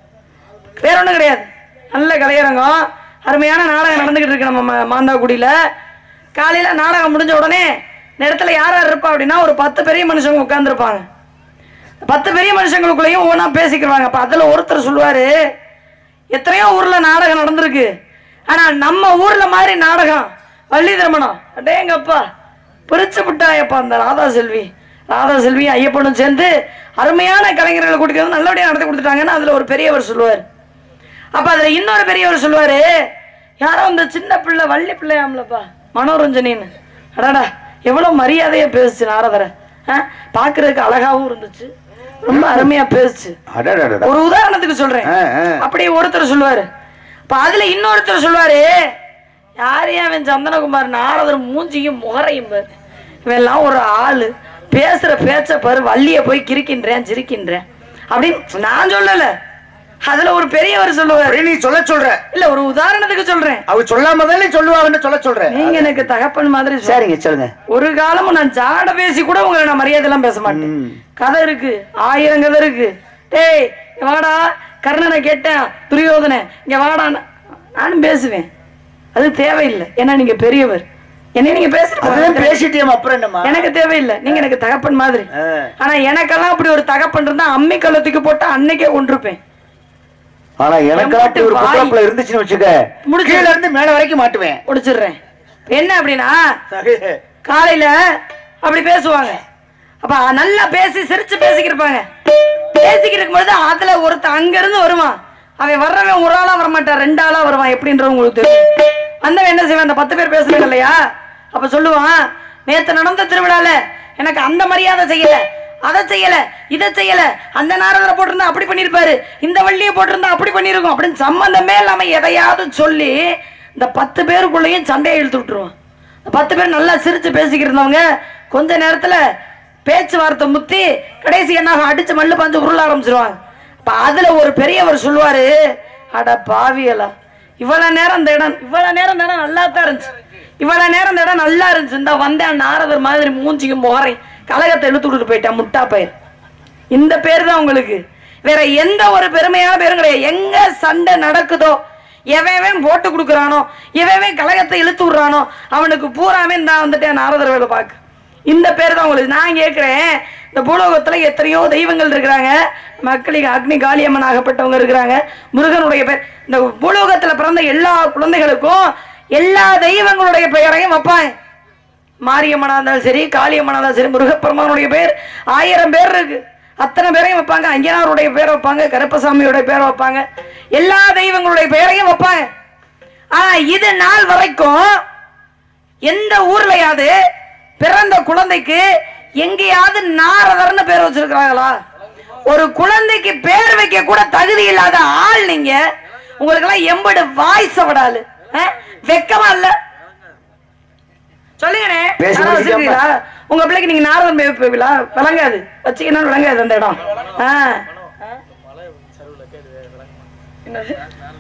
வேற ஒண்ணும் கிடையாது நல்ல கலையரங்கம் அருமையான நாடகம் நடந்துகிட்டு இருக்கு நம்ம மா- மாந்தாக்குடியில காலையில நாடகம் முடிஞ்ச உடனே இந்த இடத்துல யார் யார் இருப்பா அப்படின்னா ஒரு பத்து பெரிய மனுஷங்க உட்கார்ந்துருப்பாங்க பத்து பெரிய மனுஷங்களுக்குள்ளேயும் ஒவ்வொன்றா பேசிக்கிறாங்க அப்ப அதுல ஒருத்தர் சொல்லுவாரு எத்தனையோ ஊர்ல நாடகம் நடந்திருக்கு ஆனா நம்ம ஊர்ல மாதிரி நாடகம் வள்ளி திருமணம் அடேங்கப்பா பிரிச்சு விட்டாயப்பா அந்த ராதா செல்வி ராதா செல்வி ஐயப்பனும் சேர்ந்து அருமையான கலைஞர்களை கூட்டிட்டு வந்து நல்லபடியா நடத்தி கொடுத்துட்டாங்கன்னு அதுல ஒரு பெரியவர் சொல்லுவார் அப்ப அதுல இன்னொரு பெரியவர் சொல்லுவாரு யாரோ அந்த சின்ன பிள்ளை வள்ளி பிள்ளையாம்லப்பா மனோரஞ்சனின்னு அடாடா எவ்வளவு மரியாதையா பேசுச்சு நாரதரை ஆ, பார்க்கறதுக்கு அழகாவும் இருந்துச்சு ரொம்ப அருமையா பேசுச்சு அடடடடா. ஒரு உதாரணத்துக்கு சொல்றேன் ஆ, ஆ. அப்படியே ஒருத்தர் சொல்லுவாரு அப்ப அதுல இன்னொருத்தர் சொல்லுவாரு யாரு அவன் சந்தனகுமார் நாரதர் மூஞ்சியும் முகரையும் பாரு இவன் எல்லாம் ஒரு ஆளு பேசுற பேச்ச பாரு வள்ளிய போய் கிறுக்கின்றேன் சிரிக்கின்றேன் அப்படின்னு நான் சொல்லல அதுல ஒரு பெரியவர் சொல்லுவாரு அப்படி நீ சொல்ல சொல்ற இல்ல ஒரு உதாரணத்துக்கு சொல்றேன் அவ சொல்லாம தானே சொல்லுவாங்கன்னு சொல்ல சொல்ற நீங்க எனக்கு தகப்பன் மாதிரி சொல்றீங்க. சரிங்க சொல்லுங்க ஒரு காலமும் நான் ஜாட பேசி கூட உங்களை நான் மரியாதை எல்லாம் பேச மாட்டேன் ம். கதை இருக்கு ஆயிரம் கதை இருக்கு டேய் இங்க வாடா கர்ணனை கேட்டேன் துரியோதனை இங்க வாடா நானும் பேசுவேன் அது தேவையில்லை ஏன்னா நீங்க பெரியவர் என்ன நீங்க பேசுறது அதுதான் பேசிட்டியம் அப்புறம் என்னமா எனக்கு தேவையில்லை நீங்க எனக்கு தகப்பன் மாதிரி ஆ. ஆனா எனக்கெல்லாம் அப்படி ஒரு தகப்பன் இருந்தா அம்மி கள்ளத்துக்கு போட்டா அன்னைக்கே கொண்டிருப்பேன் ஆனா எனக்கெல்லாம் அப்படி ஒரு வாய். குழப்பல இருந்துச்சுன்னு வச்சுக்க முடிச்சு. கீழ இருந்து மேல வரைக்கும் மாட்டுவேன் முடிச்சிடுறேன் என்ன அப்படின்னா காலையில அப்படி பேசுவாங்க அப்ப நல்லா பேசி சிரிச்சு பேசிக்கிட்டு இருப்பாங்க பேசிக்கிட்டு இருக்கும்பொழுது அதுல ஒருத்தன் அங்க இருந்து வருவான் அவன் வர்றவன் ஒரு ஆளா வரமாட்டான் ரெண்டு ஆளா வருவான் எப்படின்றது உங்களுக்கு தெரியும் வந்தவன் என்ன செய்வான் அந்த பத்து பேர் பேசுறாங்க இல்லையா அப்ப சொல்லுவான் நேத்து நடந்த திருவிழால எனக்கு அந்த மரியாதை செய்யல அதை செய்யல இதை செய்யல அந்த நாரதரை போட்டிருந்தா அப்படி பண்ணிருப்பாரு இந்த வள்ளியை போட்டிருந்தா அப்படி பண்ணிருக்கோம் அப்படின்னு சம்பந்தமே இல்லாம எதையாவது சொல்லி இந்த பத்து பேருக்குள்ளேயும் சண்டையை இழுத்து விட்டுருவான் இந்த பத்து பேர் நல்லா சிரிச்சு பேசிக்கிட்டு இருந்தவங்க கொஞ்ச நேரத்துல பேச்சுவார்த்தை முத்தி கடைசி என்ன ஆகும்? அடிச்சு மல்லு பஞ்சு உருள ஆரம்பிச்சிருவாங்க அப்ப அதுல ஒரு பெரியவர் சொல்லுவாரு அட பாவியலா இவ்வளவு நேரம் இந்த இடம் இவ்வளவு நேரம் இந்த இடம் நல்லா தான் இருந்துச்சு இவ்வளவு நேரம் இந்த இடம் நல்லா இருந்துச்சு இந்த வந்தேன் நாரதர் மாதிரி மூஞ்சிக்கு முகரை கலகத்தை இழுத்து விட்டுட்டு போயிட்டேன் முட்டா பயிர் இந்த பேர் தான் உங்களுக்கு வேற எந்த ஒரு பெருமையான பேரும் கிடையாது எங்க சண்டை நடக்குதோ எவன் போட்டு கொடுக்குறானோ எவன் கலகத்தை இழுத்து விடுறானோ அவனுக்கு பூராமே நான் வந்துட்டேன் நாரதர் வேலை பார்க்க இந்த பேர் தான் உங்களுக்கு நான் கேட்கிறேன் இந்த பூலோகத்துல எத்தனையோ தெய்வங்கள் இருக்கிறாங்க மக்களுக்கு அக்னி காளியம்மன் ஆகப்பட்டவங்க இருக்கிறாங்க முருகனுடைய பேர் இந்த பூலோகத்துல பிறந்த எல்லா குழந்தைகளுக்கும் எல்லா தெய்வங்களுடைய பெயரையும் வைப்பாங்க மாரியம்மனா இருந்தாலும் சரி காளியம்மனா இருந்தாலும் சரி முருகப்பெருமானுடைய பேர் ஆயிரம் பேர் இருக்கு அத்தனை பேரையும் வைப்பாங்க அஞ்சனாருடைய பேரை வைப்பாங்க கருப்பசாமியோட பேரை வைப்பாங்க எல்லா தெய்வங்களுடைய பெயரையும் வைப்பாங்க ஆனா இது நாள் வரைக்கும் எந்த ஊர்லயாவது பிறந்த குழந்தைக்கு எங்கேயாவது நாரதர்னு பேர் வச்சிருக்கிறாங்களா ஒரு குழந்தைக்கு பேர் வைக்க கூட தகுதி இல்லாத ஆள் நீங்க உங்களுக்கு எல்லாம் எம்படு வாய்ஸ் விடாது வெக்கமா இல்ல சொல்லுங்கண்ணே பேசி யாராவது வச்சிருக்கீங்களா உங்க பிள்ளைக்கு நீங்க நாரதன் பேர் வைப்பீங்களா விளங்காது வச்சீங்கன்னா விளங்காது அந்த இடம் ஆ. என்னது?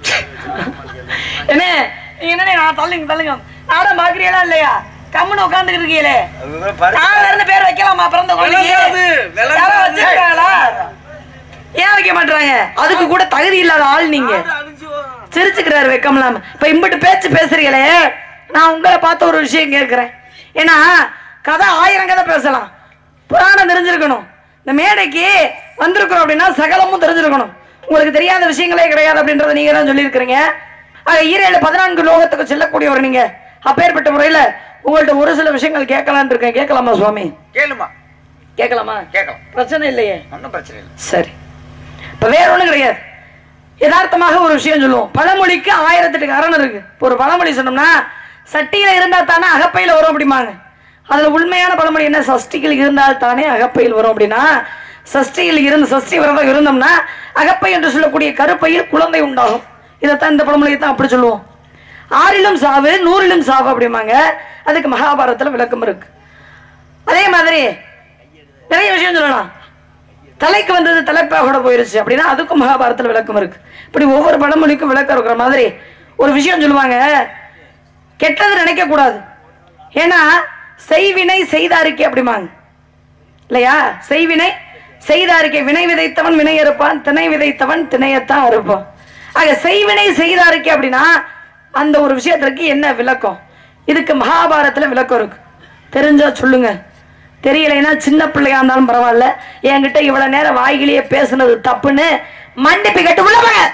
என்ன நீங்க என்ன நான் தள்ளுங்க தள்ளுங்க நாடகம் பாக்குறீங்களா இல்லையா கம்முன்னு உட்காந்துக்கிட்டு இருக்கீங்களே நாரதர்னு பேர் வைக்கலாமா பிறந்த குழந்தைக்கு யாராவது வச்சிருக்காங்களா ஏன் வைக்க மாட்டாங்க அதுக்கு கூட தகுதி இல்லாத ஆள் நீங்க சிரிச்சுக்கிறாரு வெக்கம் இல்லாம இப்ப இம்பிட்டு பேச்சு பேசுறீங்களே நான் உங்களை பார்த்த ஒரு விஷயம் கேட்கிறேன் ஏன்னா கதை ஆயிரம் கதை பேசலாம் புராணம் தெரிஞ்சிருக்கணும் இந்த மேடைக்கு வந்திருக்கிறோம் அப்படின்னா சகலமும் தெரிஞ்சிருக்கணும் உங்களுக்கு தெரியாத விஷயங்களே கிடையாது அப்படின்றத நீங்க தான் சொல்லியிருக்கிறீங்க ஆக ஈரேழு பதினான்கு லோகத்துக்கு செல்லக்கூடியவர் நீங்க அப்பேற்பட்ட முறையில உங்கள்ட்ட ஒரு சில விஷயங்கள் கேட்கலான்னு இருக்கேன் கேட்கலாமா சுவாமி கேளுமா கேட்கலாமா கேட்கலாம் பிரச்சனை இல்லையே ஒன்றும் பிரச்சனை இல்லை சரி இப்ப வேற ஒண்ணும் கிடையாது யதார்த்தமாக ஒரு விஷயம் சொல்லுவோம் பழமொழிக்கு ஆயிரத்தெட்டு காரணம் இருக்கு இப்ப ஒரு பழமொழி சொன்னோம்னா சட்டியில இருந்தா தானே அகப்பையில வரும் அப்படிம்பாங்க அதுல உண்மையான பழமொழி என்ன சஷ்டிகள் இருந்தால் தானே அகப்பையில் வரும் அப்படின்னா சஷ்டியில் இருந்து சஷ்டி விரதம் இருந்தோம்னா அகப்பை என்று சொல்லக்கூடிய கருப்பையில் குழந்தை உண்டாகும் இதைத்தான் இந்த பழமொழியை தான் அப்படி சொல்லுவோம் ஆறிலும் சாவு நூறிலும் சாவு அப்படிம்பாங்க அதுக்கு மகாபாரதத்துல விளக்கம் இருக்கு அதே மாதிரி நிறைய விஷயம் சொல்லலாம் தலைக்கு வந்தது தலைப்பாக கூட போயிருச்சு அப்படின்னா அதுக்கும் மகாபாரதத்துல விளக்கம் இருக்கு இப்படி ஒவ்வொரு பழமொழிக்கும் விளக்கம் இருக்கிற மாதிரி ஒரு விஷயம் சொல்லுவாங்க கெட்டது நினைக்க கூடாது ஏன்னா செய்வினை செய்தாருக்கே அப்படிம்பாங்க இல்லையா செய்வினை செய்தாருக்கே வினை விதைத்தவன் வினை அறுப்பான் திணை விதைத்தவன் திணையத்தான் அறுப்பான் ஆக செய்வினை செய்தாருக்கே அப்படின்னா அந்த ஒரு விஷயத்திற்கு என்ன விளக்கம் இதுக்கு மகாபாரதத்துல விளக்கம் இருக்கு தெரிஞ்சா சொல்லுங்க தெரியலைன்னா சின்ன பிள்ளையா இருந்தாலும் பரவாயில்ல என்கிட்ட இவ்வளவு நேரம் வாய்கிலேயே பேசுனது தப்புன்னு மன்னிப்பு கேட்டு உள்ள போங்க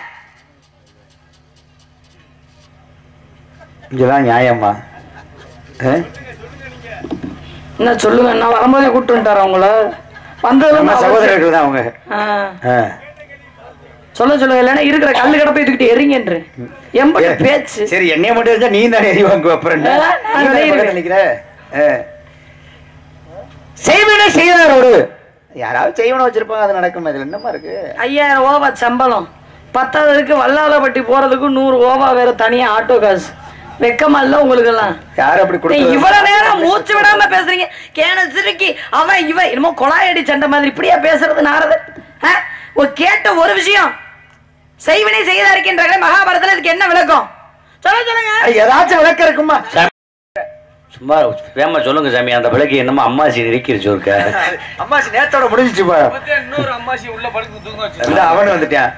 இங்கதான் நியாயம்மா ஆ? என்ன சொல்லுங்க நான் வரும்போதே கூட்டு வந்துட்டாரா உங்கள நம்ம வந்ததுல சகோதரர்கள் தான் அவங்க ஆ. ஆ. சொல்ல சொல்லுங்க இல்லைன்னா இருக்கிற கல்லு கடப்பை தூக்கிட்டு எறிங்கன்று எம்பட்டு பேச்சு சரி என்னைய மட்டும் இருந்தா நீ தானே எரி வாங்குவ அப்புறம் என்ன? ஆ, நான் நீ தானே எறிவேன். பக்கத்துல நிக்கிற? ஆ. செய்வினை செய்தாரோடு யாராவது செய்வன வச்சிருப்பாங்க அது நடக்கும் அதுல என்னமா இருக்கு ஐயாயிரம் ஓவா சம்பளம் பத்தாவதுக்கு வல்லாலப்பட்டி போறதுக்கு நூறு ஓவா வேற தனியா ஆட்டோ காசு வெக்கமா இல்ல உங்களுக்கு எல்லாம் யார் அப்படி ஏய், கொடுத்தது இவ்வளவு நேரம் மூச்சு விடாம பேசுறீங்க கேன சிறுக்கி அவன் இவன் என்னமோ கொலாயடி சண்டை மாதிரி இப்படியா பேசுறது நாரதர் ஆ? ஒரு கேட்ட ஒரு விஷயம் செய்வினை செய்தா இருக்கின்றாங்களே மகாபாரதத்துல இதுக்கு என்ன விளக்கம் சொல்ல சொல்லுங்க அது ஏதாச்சும் விளக்கம் இருக்குமா சும்மா வேமா சொல்லுங்க சாமி அந்த பிள்ளைக்கு என்னமோ அம்மாசி நெருக்கிருச்சு ஒருக்க அம்மாச்சி நேரத்தோட முடிஞ்சிச்சுப்பா இன்னொரு அம்மாசி உள்ள படுத்து தூங்க வச்சு இல்ல அவன் வந்துட்டான்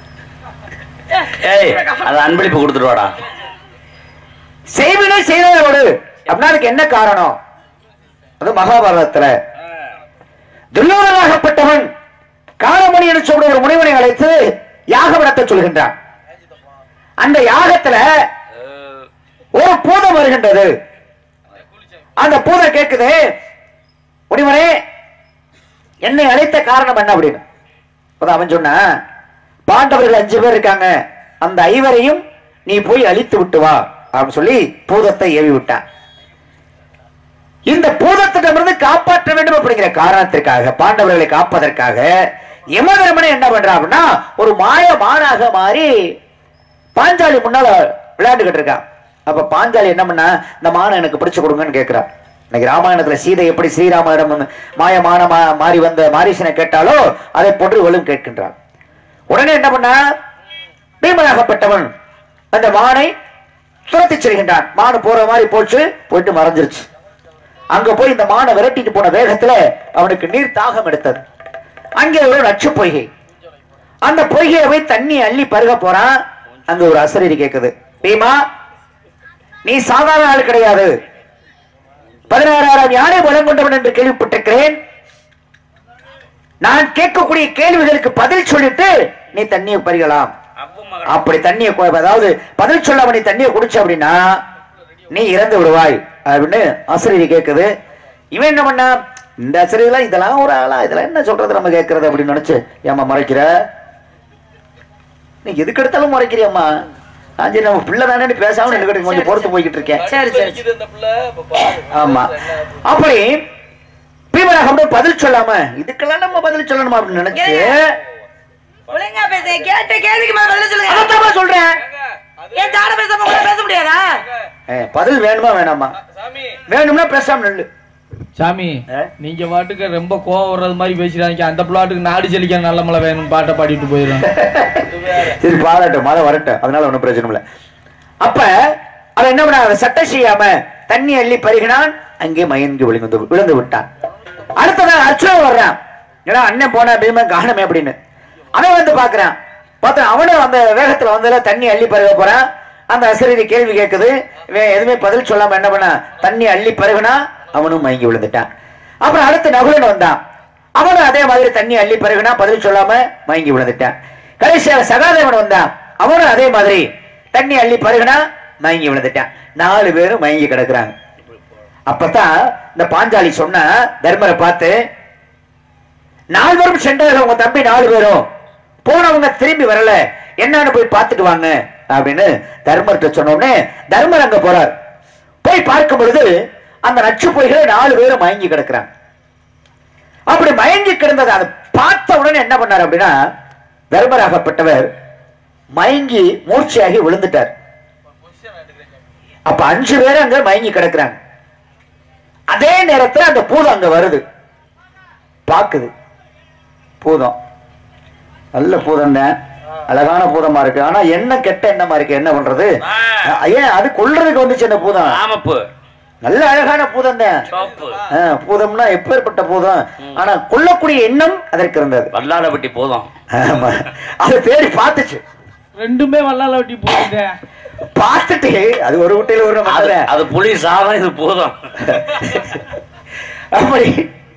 ஏய் அது அன்பளிப்பு கொடுத்துட்டு வாடா செய்வினை செய்தவரோடு அப்படின்னா அதுக்கு என்ன காரணம் அது மகாபாரதத்துல துரியோதனாகப்பட்டவன் காலமணி என்று சொல்ற ஒரு முனிவனை அழைத்து யாகம் நடத்த சொல்கின்றான் அந்த யாகத்துல ஒரு பூதம் வருகின்றது அந்த பூதம் கேக்குது முனிவனே என்னை அழைத்த காரணம் என்ன அப்படின்னு அப்பதான் அவன் சொன்னான் பாண்டவர்கள் அஞ்சு பேர் இருக்காங்க அந்த ஐவரையும் நீ போய் அழித்து விட்டு வா அப்படின்னு சொல்லி பூதத்தை ஏவி விட்டான் இந்த பூதத்திடமிருந்து காப்பாற்ற வேண்டும் அப்படிங்கிற காரணத்திற்காக பாண்டவர்களை காப்பதற்காக யமதர்மனை என்ன பண்றான் அப்படின்னா ஒரு மாய மானாக மாறி பாஞ்சாலி முன்னால விளையாண்டுகிட்டு இருக்கான் அப்ப பாஞ்சாலி என்ன பண்ணா இந்த மானை எனக்கு பிடிச்சு கொடுங்கன்னு கேட்கிறான் இன்னைக்கு ராமாயணத்துல சீதை எப்படி ஸ்ரீராமனிடம் வந்து மாய மான மா- மாறி வந்த மாரீசனை கேட்டாலோ அதை போன்று இவளும் கேட்கின்றான் உடனே என்ன பண்ணா பீமனாகப்பட்டவன் அந்த மானை துரத்தி செல்கின்றான் மானு போற மாதிரி போச்சு போயிட்டு மறைஞ்சிருச்சு அங்க போய் இந்த மானை விரட்டிட்டு போன வேகத்துல அவனுக்கு நீர் தாகம் எடுத்தது அங்கே ஒரு நச்சு பொய்கை அந்த பொய்கையை போய் தண்ணி அள்ளி பருக போறான் அங்க ஒரு அசரீரி கேக்குது பீமா நீ சாதாரண ஆள் கிடையாது பதினாறாயிரம் யானை பலம் கொண்டவன் என்று கேள்விப்பட்டிருக்கிறேன் நான் கேட்கக்கூடிய கேள்விகளுக்கு பதில் சொல்லிட்டு நீ தண்ணியை பருகலாம் அப்படி தண்ணியை கு- அதாவது பதில் சொல்லாம நீ தண்ணியை குடிச்ச அப்படின்னா நீ இறந்து விடுவாய் அப்படின்னு அசரீரி கேக்குது இவன் என்ன பண்ணா இந்த அசரீலாம் இதெல்லாம் ஒரு ஆளா இதெல்லாம் என்ன சொல்றது நம்ம கேட்கறது அப்படின்னு நினைச்சு ஏமா மறைக்கிற நீ எதுக்கு எடுத்தாலும் மறைக்கிறியம்மா நான் சரி நம்ம பிள்ளை தானே பேசாம நின்னுக்கிட்டு கொஞ்சம் பொறுத்து போய்கிட்டு இருக்கேன் சரி சரி நிக்குது இந்த பிள்ளை இப்ப பாரு. ஆமா அப்படி பீமராக பதில் சொல்லாம இதுக்கெல்லாம் நம்ம பதில் சொல்லணுமா அப்படின்னு நினைச்சு ஒழுங்கா பேசுங்க கேட்ட கேள்விக்கு மேல பதில் சொல்லுங்க அதைத்தான் சொல்றேன் ஏன் ஜாட பேசாம கூட பேச முடியாதா ஏய், பதில் வேணுமா வேணாமா சாமி வேணும்னா பேசாம நில்லு சாமி ஆ? நீங்க பாட்டுக்கு ரொம்ப கோவம் வர்றது மாதிரி பேசுறாங்க அந்த பிள்ளாட்டுக்கு நாடு செழிக்க நல்ல மழை வேணும் பாட்டை பாடிட்டு போயிடும் சரி பாராட்டும் மழை வரட்டும் அதனால ஒண்ணும் பிரச்சனை இல்ல அப்ப அவன் என்ன பண்ண அவன் சட்டை செய்யாம தண்ணி அள்ளி பருகினான் அங்கே மயங்கி விழுந்து விழுந்து விட்டான் அடுத்ததான் அர்ச்சுனன் வர்றான் ஏன்னா அண்ணன் போன பீமன் காணமே அப்படின்னு அவன் வந்து பாக்குறான் பார்த்தா அவனும் அந்த வேகத்துல வந்ததுல தண்ணி அள்ளி பருக போறான் அந்த அசரீரி கேள்வி கேட்குது இவன் எதுவுமே பதில் சொல்லாம என்ன பண்ணா தண்ணி அள்ளி பருகுனா அவனும் மயங்கி விழுந்துட்டான் அப்புறம் அடுத்து நகுலன் வந்தான் அவனும் அதே மாதிரி தண்ணி அள்ளி பருகுனா பதில் சொல்லாம மயங்கி விழுந்துட்டான் கடைசியாக சகாதேவன் வந்தான் அவனும் அதே மாதிரி தண்ணி அள்ளி பருகுனா மயங்கி விழுந்துட்டான் நாலு பேரும் மயங்கி கிடக்குறாங்க அப்பதான் இந்த பாஞ்சாலி சொன்ன தர்மரை பார்த்து நால்வரும் சென்றார்கள் உங்க தம்பி நாலு பேரும் போனவங்க திரும்பி வரல என்னன்னு போய் பார்த்துட்டு வாங்க அப்படின்னு தர்மர்கிட்ட சொன்ன உடனே தர்மர் அங்க போறார் போய் பார்க்கும் பொழுது அந்த நச்சு பொய்களை நாலு பேரும் மயங்கி கிடக்குறாங்க அப்படி மயங்கி கிடந்ததை அதை பார்த்த உடனே என்ன பண்ணார் அப்படின்னா தர்மராகப்பட்டவர் மயங்கி மூர்ச்சையாகி விழுந்துட்டார் அப்ப அஞ்சு பேர் அங்க மயங்கி கிடக்குறாங்க அதே நேரத்துல அந்த பூதம் அங்க வருது பாக்குது பூதம் நல்ல பூதம் தான் அழகான பூதமா இருக்கு ஆனா என்ன கெட்ட எண்ணமா இருக்கு என்ன பண்றது ஆ. ஏன் அது கொல்றதுக்கு வந்துச்சு அந்த பூதம் ஆமப்பு நல்ல அழகான பூதம் தான் சோப்பு ஆ, பூதம்னா எப்பேற்பட்ட பூதம் ஆனா கொல்லக்கூடிய எண்ணம் அதற்கு இருந்தது வல்லாடப்பட்டி போதும் ஆமா அது தேடி பார்த்துச்சு ரெண்டுமே வல்லால வெட்டி போகுது பார்த்துட்டு அது ஒரு குட்டையில ஒரு அது மக்களை அது புலி சாதம் இது போதும் அப்படி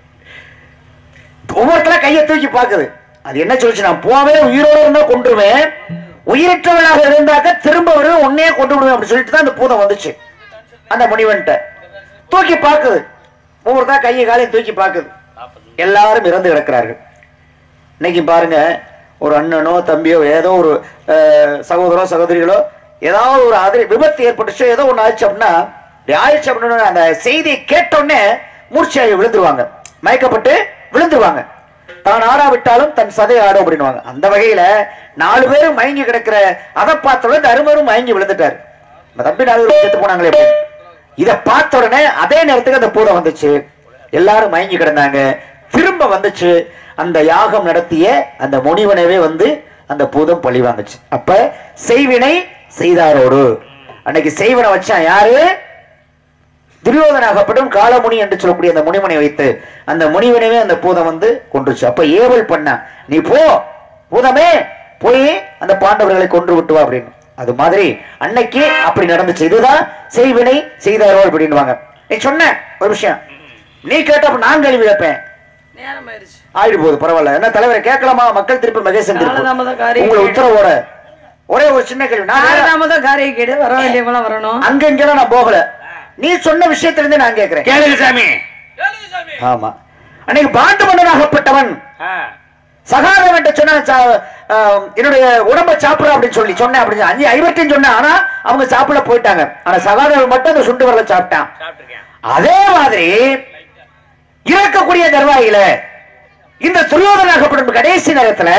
ஒவ்வொருத்தர கையை தூக்கி பாக்குது அது என்ன சொல்லுச்சு நான் போவே உயிரோட இருந்தா கொண்டுருவேன் உயிரற்றவனாக இருந்தாக்க திரும்ப வருவேன் உன்னையே கொண்டு விடுவேன் அப்படி சொல்லிட்டு தான் அந்த பூதம் வந்துச்சு அந்த முனிவன்ட்ட தூக்கி பாக்குது ஒவ்வொருத்தா கையை காலையும் தூக்கி பாக்குது எல்லாரும் இறந்து கிடக்கிறார்கள் இன்னைக்கு பாருங்க ஒரு அண்ணனோ தம்பியோ ஏதோ ஒரு அஹ், சகோதரோ சகோதரிகளோ ஏதாவது ஒரு அதிரி விபத்து ஏற்பட்டுச்சோ ஏதோ ஒண்ணு ஆச்சு அப்படின்னா இப்படி ஆயிடுச்சு அப்படின்னு அந்த செய்தியை கேட்டோடனே மூர்ச்சையாகி விழுந்துருவாங்க மயக்கப்பட்டு விழுந்துருவாங்க தான் ஆடாவிட்டாலும் தன் சதை ஆடும் அப்படின்னுவாங்க அந்த வகையில நாலு பேரும் மயங்கி கிடக்கிற அதை பார்த்த உடனே தருமரும் மயங்கி விழுந்துட்டாரு நம்ம தம்பி நாலு பேரும் செத்து போனாங்களே அப்படின்னு. இத பார்த்த உடனே அதே நேரத்துக்கு அந்த பூதம் வந்துச்சு எல்லாரும் மயங்கி கிடந்தாங்க திரும்ப வந்துச்சு அந்த யாகம் நடத்திய அந்த முனிவனவே வந்து அந்த பூதம் பழி வாங்குச்சு அப்ப செய்வினை செய்தாரோடு அன்னைக்கு செய்வனை வச்சான் யாரு துரியோதனாகப்படும் காலமுனி என்று சொல்லக்கூடிய அந்த முனிவனை வைத்து அந்த முனிவனவே அந்த பூதம் வந்து கொன்றுச்சு அப்ப ஏவல் பண்ண நீ போ பூதமே போய் அந்த பாண்டவர்களை கொன்று விட்டு வா அப்படின்னு அது மாதிரி அன்னைக்கு அப்படி நடந்துச்சு இதுதான் செய்வினை செய்தாரோ அப்படின்னுவாங்க நீ சொன்ன ஒரு விஷயம் நீ கேட்டப்ப நான் கேள்வி கேட்பேன் நேரம் ஆயிடுச்சு ஆயிடு போகுது பரவாயில்ல என்ன தலைவரை கேட்கலாமா மக்கள் திருப்பி மகேசன் திருப்பி காலதாமத காரியம் உங்களை உத்தரவோட ஒரே ஒரு சின்ன கேள்வி நான் வேற- காலதாமத காரியம் கேடு வர வேண்டியவங்களாம் வரணும் அங்க இங்கெல்லாம் நான் போகல நீ சொன்ன விஷயத்துல இருந்தே நான் கேட்கிறேன் கேளுங்க சாமி ஆமா அன்னைக்கு பாண்டு மன்னனாகப்பட்டவன் ஆ. சகாதவன் சொன்ன சா- ஆஹ், என்னுடைய உடம்ப சாப்பிடுற அப்படின்னு சொல்லி சொன்னேன் அப்படின்னு அஞ்சு ஐவத்தையும் சொன்னேன் ஆனா அவங்க சாப்பிட போயிட்டாங்க ஆனா சகாதவன் மட்டும் அந்த சுண்டு வரல சாப்பிட்டான் சாப்பிட்டிருக்கேன் அதே மாதிரி இறக்கக்கூடிய தருவாயில இந்த துரியோதனாகப்படும் கடைசி நேரத்துல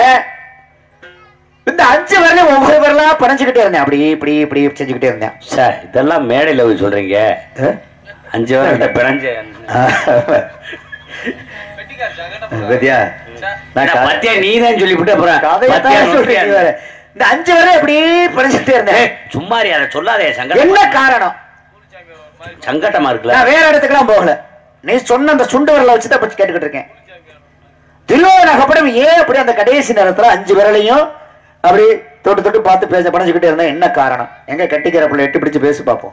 இந்த அஞ்சு வரலையும் ஒவ்வொரு வரலா பறிஞ்சுக்கிட்டே இருந்தேன் அப்படி இப்படி இப்படி செஞ்சுக்கிட்டே இருந்தேன் சார் இதெல்லாம் மேடையில் போய் சொல்றீங்க அஹ்? அஞ்சு வருஷம் பிறஞ்ச பத்தியா நான் கதை- பத்தியா நீ தான் சொல்லிவிட்டு அப்புறம் கதையத்தான் பத்தியா சொல்றீங்க நோக்கியா? வேற. இந்த அஞ்சு வரை இப்படி பறிச்சுட்டே இருந்தேன் ஏய், சும்மாரி அதை சொல்லாதே என்ன சங்கடமா காரணம் சங்கடமா இருக்குல்ல நான் வேற இடத்துக்குலாம் போகல நீ சொன்ன அந்த சுண்டு விரலை வச்சு தான் இப்ப கேட்டுக்கிட்டு இருக்கேன் திருவோணகப்படம் ஏன் அப்படி அந்த கடைசி நேரத்துல அஞ்சு விரலையும் அப்படி தொட்டு தொட்டு பார்த்து பேச பணிச்சுக்கிட்டே இருந்தேன் என்ன காரணம் எங்க கட்டிக்கிற பிள்ளை எட்டி பிடிச்சு பேசி பார்ப்போம்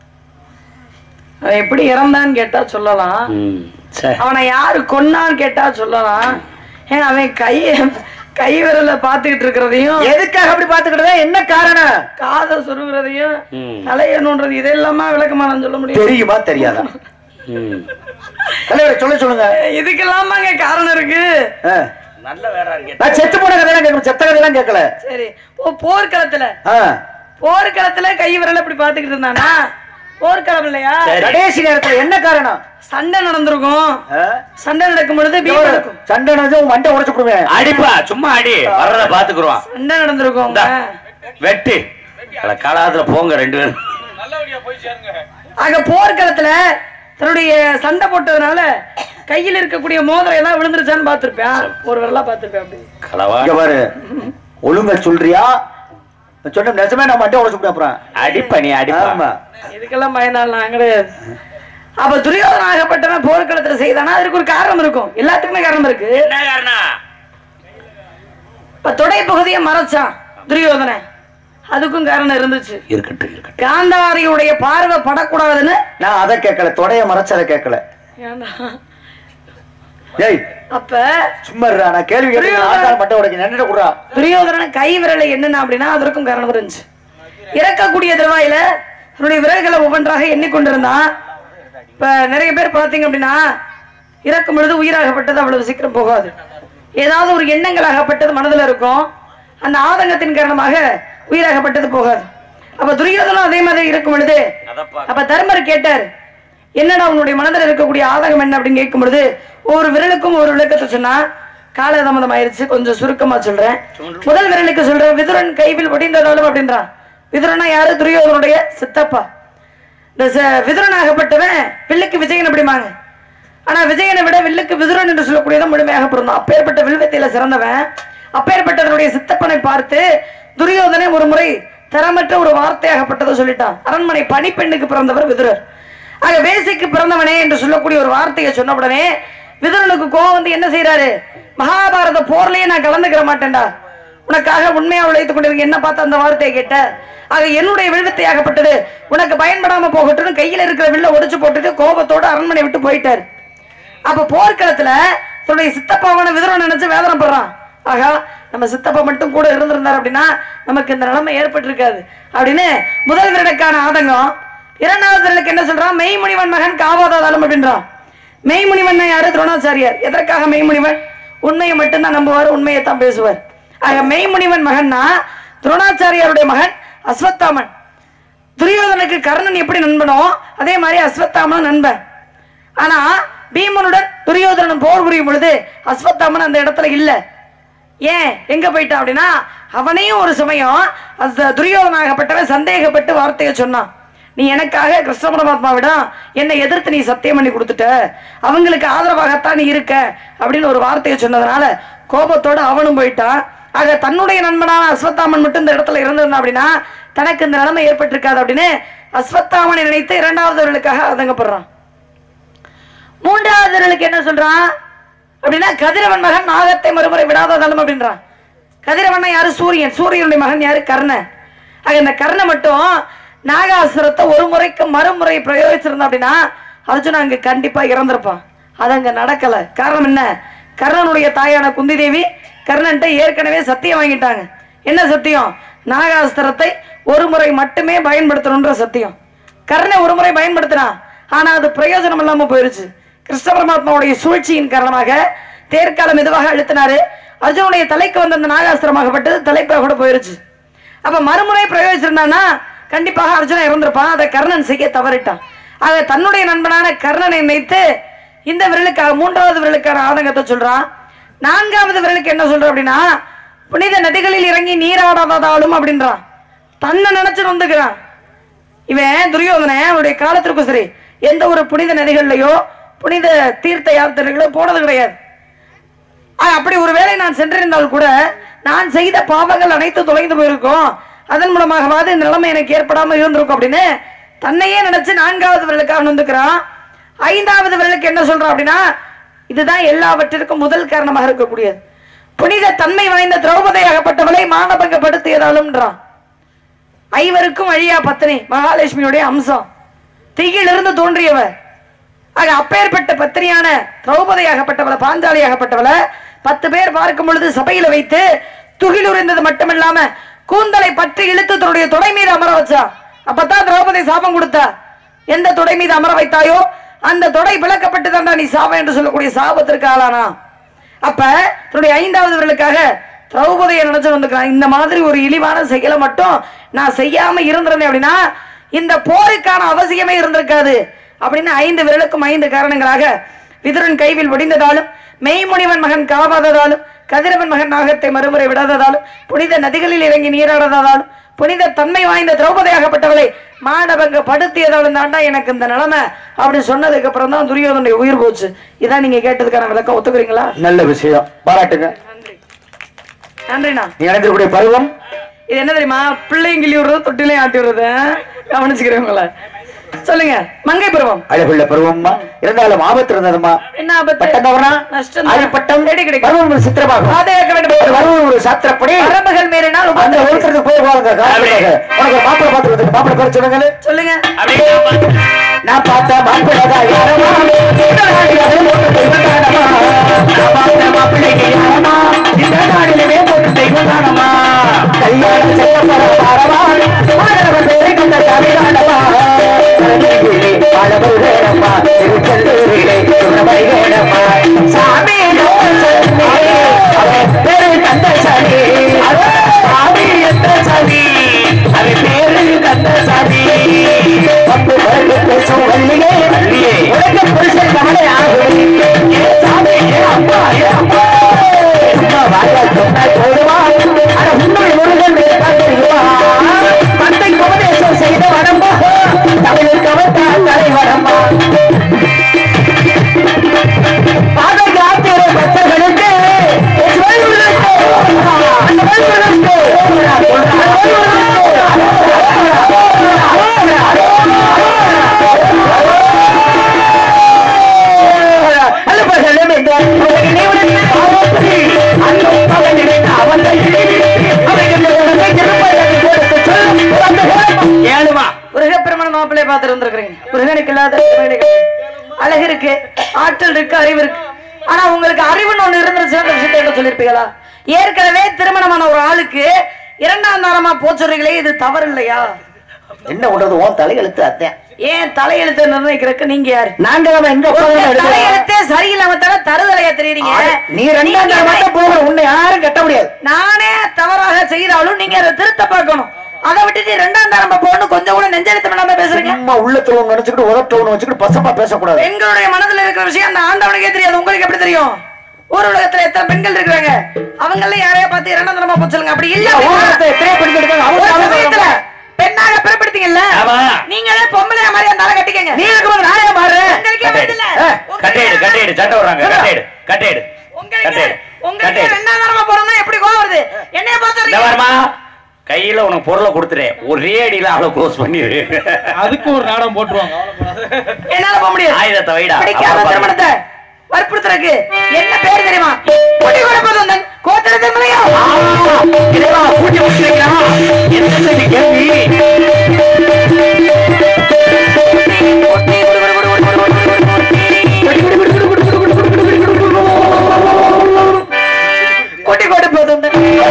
அவன் எப்படி இறந்தான்னு கேட்டா சொல்லலாம் ம், சரி. அவனை யாரு கொன்னான்னு கேட்டா சொல்லலாம் ஏன் அவன் கை கை விரல பாத்துக்கிட்டு இருக்கிறதையும் எதுக்காக அப்படி பார்த்துக்கிட்டதா என்ன காரணம் காதை சொருகிறதையும் ம். தலையணுன்றது இதெல்லாமா விளக்கமா நான் சொல்ல முடியும் தெரியுமா தெரியாதா ம். தலைவரை சொல்ல சொல்லுங்க இதுக்கெல்லாமாங்க காரணம் இருக்கு ஆ. நல்ல வேற இருக்கு நான் செத்து போன கதையெல்லாம் கேட்கணும் செத்த கதையெல்லாம் கேட்கல சரி ஓ போர்க்களத்துல ஆ. போர்க்களத்துல கை விரல இப்படி பாத்துக்கிட்டு இருந்தானா போர்க்களம் இல்லையா சரி. கடைசி நேரத்துல என்ன காரணம் சண்டை நடந்திருக்கும் ஆ? சண்டை நடக்கும் பொழுது பீம் எவ்வளவு? நடக்கும் சண்டை நடந்து உன் மண்டை உடைச்சு விடுவேன் அடிப்பா சும்மா அடி வர்றத பாத்துக்குருவான் சண்டை நடந்திருக்கும் இந்தா, வெட்டு அட காலாத்துல போங்க ரெண்டு பேரும் ஆக போர்க்களத்துல தன்னுடைய சண்டை போட்டதுனால கையில் இருக்கக்கூடிய மோதிரம் எல்லாம் விழுந்துருச்சான்னு பார்த்திருப்பேன் ஒரு வரலா பார்த்திருப்பேன் அப்படி களவா இங்க பாரு ஒழுங்கா சொல்றியா சொன்ன நிஜமே நான் மண்டை உடைச்சு விடுவேன் அப்புறம் அடிப்பா நீ அடிப்பா ஆமா இதுக்கெல்லாம் பயனால் நான் கிடையாது அப்ப துரியோதன ஆகப்பட்டவன் போர்க்களத்துல செய்தானா அதற்கு ஒரு காரணம் இருக்கும் எல்லாத்துக்குமே காரணம் இருக்கு என்ன காரணம் இப்ப தொடை பகுதியை மறைச்சான் துரியோதனன் அதுக்கும் காரணம் இருந்துச்சு இருக்கட்டும் இருக்கட்டும் காந்தாரியுடைய பார்வை படக்கூடாதுன்னு நான் அதை கேட்கல தொடைய மறைச்சதை கேட்கல ஏன்டா? ஏய் அப்ப சும்மா இருடா, நான் கேள்வி கேட்டு ஆட்டால் மண்டை உடைக்க நின்றுட கூடா துரியோதனன் கை விரலை என்னன்னா அப்படின்னா அதற்கும் காரணம் இருந்துச்சு இறக்கக்கூடிய தருவாயில தன்னுடைய விரல்களை ஒவ்வொன்றாக எண்ணிக்கொண்டிருந்தான் இப்ப நிறைய பேர் பார்த்தீங்க அப்படின்னா இறக்கும் பொழுது உயிராகப்பட்டது அவ்வளவு சீக்கிரம் போகாது ஏதாவது ஒரு எண்ணங்கள் ஆகப்பட்டது மனதுல இருக்கும் அந்த ஆதங்கத்தின் காரணமாக உயிராகப்பட்டது போகாது அப்ப துரியோதனும் அதே மாதிரி இருக்கும் பொழுது அதப்பா அப்ப தர்மர் கேட்டார் என்னடா உன்னுடைய மனதில் இருக்கக்கூடிய ஆதகம் என்ன அப்படின்னு கேட்கும் பொழுது ஒவ்வொரு விரலுக்கும் ஒரு விளக்கத்தை சொன்னா காலதாமதம் ஆயிருச்சு கொஞ்சம் சுருக்கமா சொல்றேன் முதல் விரலுக்கு சொல்றேன் விதுரன் கைவில் ஒடிந்ததாலும் அப்படின்றான் விதுரனா யாரு துரியோதனுடைய சித்தப்பா இந்த ச- விதுரன் ஆகப்பட்டவன் வில்லுக்கு விஜயன் அப்படிமாங்க ஆனா விஜயனை விட வில்லுக்கு விதுரன் என்று சொல்லக்கூடியதான் முழுமையாக பிறந்தான் அப்பேற்பட்ட வில்வத்தையில சிறந்தவன் அப்பேற்பட்டவனுடைய சித்தப்பனை பார்த்து துரியோதனை ஒரு முறை தரமற்ற ஒரு வார்த்தையாகப்பட்டதை சொல்லிட்டான் அரண்மனை பணிப்பெண்ணுக்கு பிறந்தவர் விதுரர் ஆக வேசிக்கு பிறந்தவனே என்று சொல்லக்கூடிய ஒரு வார்த்தையை சொன்ன உடனே விதுரனுக்கு கோவம் வந்து என்ன செய்யறாரு மகாபாரத போர்லயே நான் கலந்துக்கிற மாட்டேன்டா உனக்காக உண்மையா உழைத்துக் கொண்டிருக்க என்ன பார்த்து அந்த வார்த்தையை கேட்ட ஆக என்னுடைய விழுவத்தையாகப்பட்டது உனக்கு பயன்படாம போகட்டும் கையில இருக்கிற வில்ல ஒடிச்சு போட்டுட்டு கோபத்தோட அரண்மனை விட்டு போயிட்டாரு அப்ப போர்க்களத்துல தன்னுடைய சித்தப்பாவான விதுரன் நினைச்சு வேதனைப்படுறான் ஆகா நம்ம சித்தப்பா மட்டும் கூட இருந்திருந்தார் அப்படின்னா நமக்கு இந்த நிலைமை ஏற்பட்டிருக்காது அப்படின்னு முதல் விரலுக்கான ஆதங்கம் இரண்டாவது விரலுக்கு என்ன சொல்றான் மெய்முனிவன் மகன் காவாதாதாலும் அப்படின்றான் மெய்முனிவன் யாரு துரோணாச்சாரியார் எதற்காக மெய்முனிவன் உண்மையை மட்டும்தான் நம்புவார் உண்மையை தான் பேசுவார் ஆக மெய்முனிவன் மகன்னா துரோணாச்சாரியாருடைய மகன் அஸ்வத்தாமன் துரியோதனுக்கு கர்ணன் எப்படி நண்பனோ அதே மாதிரி அஸ்வத்தாமனும் நண்பன் ஆனா பீமனுடன் துரியோதனன் போர் புரியும் பொழுது அஸ்வத்தாமன் அந்த இடத்துல இல்ல ஏன் எங்க போயிட்டான் அப்படின்னா அவனையும் ஒரு சமயம் அந்த துரியோதனாகப்பட்டவன் சந்தேகப்பட்டு வார்த்தையை சொன்னான் நீ எனக்காக கிருஷ்ண பரமாத்மாவிடம் என்னை எதிர்த்து நீ சத்தியம் பண்ணி கொடுத்துட்ட அவங்களுக்கு ஆதரவாகத்தான் நீ இருக்க அப்படின்னு ஒரு வார்த்தையை சொன்னதுனால கோபத்தோட அவனும் போயிட்டான் ஆக தன்னுடைய நண்பனான அஸ்வத்தாமன் மட்டும் இந்த இடத்துல இருந்திருந்தான் அப்படின்னா தனக்கு இந்த நிலைமை ஏற்பட்டிருக்காது அப்படின்னு அஸ்வத்தாமனை நினைத்து இரண்டாவதுகளுக்காக அதங்கப்படுறான் மூன்றாவது விரலுக்கு என்ன சொல்றான் அப்படின்னா கதிரவன் மகன் நாகத்தை மறுமுறை விடாததாலும் அப்படின்றான் கதிரவன் யாரு சூரியன் சூரியனுடைய மகன் யாரு கர்ணன் ஆக இந்த கர்ண மட்டும் நாகாசுரத்தை ஒரு முறைக்கு மறுமுறை பிரயோகிச்சிருந்தான் அப்படின்னா அர்ஜுனா அங்க கண்டிப்பா இறந்திருப்பான் அது அங்க நடக்கல காரணம் என்ன கர்ணனுடைய தாயான குந்தி தேவி கர்ணன்ட்ட ஏற்கனவே சத்தியம் வாங்கிட்டாங்க என்ன சத்தியம் நாகாஸ்திரத்தை ஒரு முறை மட்டுமே பயன்படுத்தணும்ன்ற சத்தியம் கர்ணை ஒரு முறை பயன்படுத்தினான் ஆனா அது பிரயோஜனம் இல்லாம போயிருச்சு கிருஷ்ண பரமாத்மாவுடைய சூழ்ச்சியின் காரணமாக தேர்கால மெதுவாக அழுத்தினாரு அர்ஜுனுடைய தலைக்கு வந்த அந்த நாகாஸ்திரமாகப்பட்டது தலைப்பாக கூட போயிருச்சு அப்ப மறுமுறை பிரயோகிச்சிருந்தான்னா கண்டிப்பாக அர்ஜுனன் இறந்திருப்பான் அதை கர்ணன் செய்ய தவறிட்டான் ஆக தன்னுடைய நண்பனான கர்ணனை நினைத்து இந்த விரலுக்காக மூன்றாவது விரலுக்கான ஆதங்கத்தை சொல்றான் நான்காவது விரலுக்கு என்ன சொல்ற அப்படின்னா புனித நதிகளில் இறங்கி நீராடாததாலும் அப்படின்றான் தன்னை நினைச்சு நொந்துக்கிறான் இவன் துரியோதனன் அவனுடைய காலத்திற்கும் சரி எந்த ஒரு புனித நதிகள்லயோ புனித தீர்த்த யாத்திரைகளோ போனது கிடையாது ஆ, அப்படி ஒருவேளை நான் சென்றிருந்தால் கூட நான் செய்த பாவங்கள் அனைத்தும் தொலைந்து போயிருக்கும் அதன் மூலமாகவாது இந்த நிலைமை எனக்கு ஏற்படாம இருந்திருக்கும் அப்படின்னு தன்னையே நினைச்சு நான்காவது விரலுக்காக நொந்துக்கிறான் ஐந்தாவது விரலுக்கு என்ன சொல்றான் அப்படின்னா இதுதான் எல்லாவற்றிற்கும் முதல் காரணமாக இருக்கக்கூடியது புனித தன்மை வாய்ந்த திரௌபதியாகப்பட்டவளை மானபங்கப்படுத்தியதாலும்ன்றான் ஐவருக்கும் அழியா பத்தினி மகாலட்சுமியுடைய அம்சம் தீயிலிருந்து தோன்றியவர் ஆக அப்பேற்பட்ட பத்தினியான திரௌபதியாகப்பட்டவளை பாஞ்சாலியாகப்பட்டவளை பத்து பேர் பார்க்கும் பொழுது சபையில வைத்து துகில் உறைந்தது மட்டுமில்லாம கூந்தலை பற்றி இழுத்து தன்னுடைய தொடை மீது அமர வச்சா அப்பதான் திரௌபதி சாபம் கொடுத்தா எந்த தொடை மீது அமர வைத்தாயோ அந்த தொடை விளக்கப்பட்டு தான்டா நீ சாபம் என்று சொல்லக்கூடிய சாபத்திற்கு ஆளானா அப்ப தன்னுடைய ஐந்தாவது விரலுக்காக திரௌபதியை நினைச்சு வந்துக்கிறான் இந்த மாதிரி ஒரு இழிவான செயலை மட்டும் நான் செய்யாம இருந்திருந்தேன் அப்படின்னா இந்த போருக்கான அவசியமே இருந்திருக்காது அப்படின்னு ஐந்து விரலுக்கும் ஐந்து காரணங்களாக விதுரன் கைவில் ஒடிந்ததாலும் மெய்முனிவன் மகன் காவாததாலும் கதிரவன் மகன் நாகத்தை மறுமுறை விடாததாலும் புனித நதிகளில் இறங்கி நீராடாததாலும் புனித தன்மை வாய்ந்த திரௌபதியாகப்பட்டவளை மாணவங்க படுத்தியதாலும் தாண்டா எனக்கு இந்த நிலைமை அப்படி சொன்னதுக்கு அப்புறம் தான் துரியோதனுடைய உயிர் போச்சு இதான் நீங்க கேட்டதுக்கான விளக்கம் ஒத்துக்கிறீங்களா நல்ல விஷயம் பாராட்டுங்க நன்றிண்ணா நீ அடைந்திருக்கூடிய பருவம் இது என்ன தெரியுமா பிள்ளையும் கிள்ளி விடுறது தொட்டிலையும் ஆட்டி விடுறது ஆ? கவனிச்சுக்கிறேன் உங்களை சொல்லுங்க மங்கை பருவம் அழகுள்ள பருவம்மா இருந்தாலும் ஆபத்து இருந்ததுமா என்ன ஆபத்து பட்டம் தவறா நஷ்டம் அது பட்டம் தேடி கிடைக்கும் பருவம் ஒரு சித்திரமாகும் பாதுகாக்க வேண்டும் ஒரு பருவம் ஒரு சாத்திரப்படி வரம்புகள் மீறினால் அந்த உபத்திரவம். ஒருத்தருக்கு போய் பாருங்க காரணமாக. உனக்கு மாப்பிள்ளை பார்த்து மாப்பிள்ளை பேர் சொல்லுங்க சொல்லுங்க அப்படியே நான் பார்த்த மாப்பிள்ளை யாரமா இந்த நாடிலே போட்டு தெய்வம் தானமா நான் பார்த்த மாப்பிள்ளைக்கு யாரமா இந்த நாடிலே போட்டு தெய்வம் தானமா கல்யாணம் செய்ய போற வாரமா மாணவன் பேரை கண்ட தமிழானமா அளவு வேணம்மா திருச்செல்லூரிலே சுடமை வேணம்மா சாமி அவன் பேரு கந்தசாமி சாமி எந்த சாமி அவன் பேரு கந்தசாமி பத்து பிறகு பேசும் வள்ளியே வள்ளியே உனக்கு புருஷன் கவலை ஆகும் ஏ சாமி ஏ அப்பா ஏ அப்பா சும்மா வாயா சொன்னா போடுவா ஆனா உண்மை முருகன் இருக்கான் தெரியுமா தந்தை உபதேசம் செய்த வரம்பா தமிழுக்கு அவத்தான் தலை வரம்பா பாதுகாக்கிற பக்தர்களுக்கு ஏழுமா முருகப்பெருமான மாப்பிள்ளைய பார்த்து இருந்திருக்கிறீங்க முருகனுக்கு இல்லாத திறமைகள். அழகு இருக்கு ஆற்றல் இருக்கு அறிவு இருக்கு ஆனா உங்களுக்கு அறிவுன்னு ஒண்ணு இருந்துருச்சுன்னா அந்த விஷயத்தை என்ன சொல்லிருப்பீங்களா ஏற்கனவே திருமணமான ஒரு ஆளுக்கு இரண்டாம் தாரமா போச்சுறீங்களே இது தவறு இல்லையா என்ன பண்றது உன் தலையெழுத்து அத்தேன் ஏன் தலையெழுத்தை நிர்ணயிக்கிறதுக்கு நீங்க யாரு நாங்க நம்ம எங்க போகணும் எடுக்கிறோம் தலையெழுத்தே சரியில்லாம தர தருதலையா தெரியுறீங்க நீ ரெண்டாம் தரம் மட்டும் போகிற உன்னை யாரும் கட்ட முடியாது நானே தவறாக செய்தாலும் நீங்க அதை திருத்த பார்க்கணும் அதை விட்டுட்டு ரெண்டாம் தரம் போகணும் கொஞ்சம் கூட நெஞ்செழுத்தம் இல்லாம பேசுறீங்க சும்மா உள்ளத்துல ஒண்ணு நினைச்சுக்கிட்டு உதட்ட வச்சுக்கிட்டு பசப்பா பேசக்கூடாது பெண்களுடைய மனதுல இருக்கிற விஷயம் அந்த ஆண்டவனுக்கே தெரியாது உங்களுக்கு எப்படி தெரியும் ஊர் உலகத்துல எத்தனை பெண்கள் இருக்கிறாங்க அவங்கள யாரையா பார்த்து இரண்டாம் தரமா போச்சுங்க அப்படி இல்ல ஊரகத்தை எத்தனை பெண்கள் இருக்காங்க? அவங்க ஒரு அவங்க சமயத்துல பெண்ணாக பிறப்படுத்தீங்கல்ல ஆமா. நீங்களே பொம்பளையா மாதிரி அந்த ஆளை கட்டிக்கங்க நீ இருக்கும்போது நானே மாறு உங்களுக்கே வருதுல்ல? உங்களுக்கு கட்டையிடு கட்டையிடு சட்டை விடுறாங்க கட்டையிடு கட்டையிடு உங்களுக்கு கட்டையிடு உங்களுக்கு கட்டையிடு ரெண்டாம் தரமா போறோம்னா எப்படி கோவம் வருது என்னைய இந்த பார்த்து வருமா கையில உனக்கு பொருளை கொடுத்துறேன் ஒரே அடியில அவளை க்ளோஸ் பண்ணிடு அதுக்கு ஒரு நாடகம் போட்டுருவாங்க கவலைப்படாத. என்னால போக முடியாது ஆயுதத்தை வைடா பிடிக்காத அப்புறம் திருமணத்தை வற்புறுத்துறதுக்கு என்ன பேர் தெரியுமா குடி கொடுப்பது வந்தன் கோத்திர திருமலையா இறைவா, கூட்டி முடிச்சிருக்கா என்ன செய்தி கேள்வி குடி கொடுப்பது வந்தன்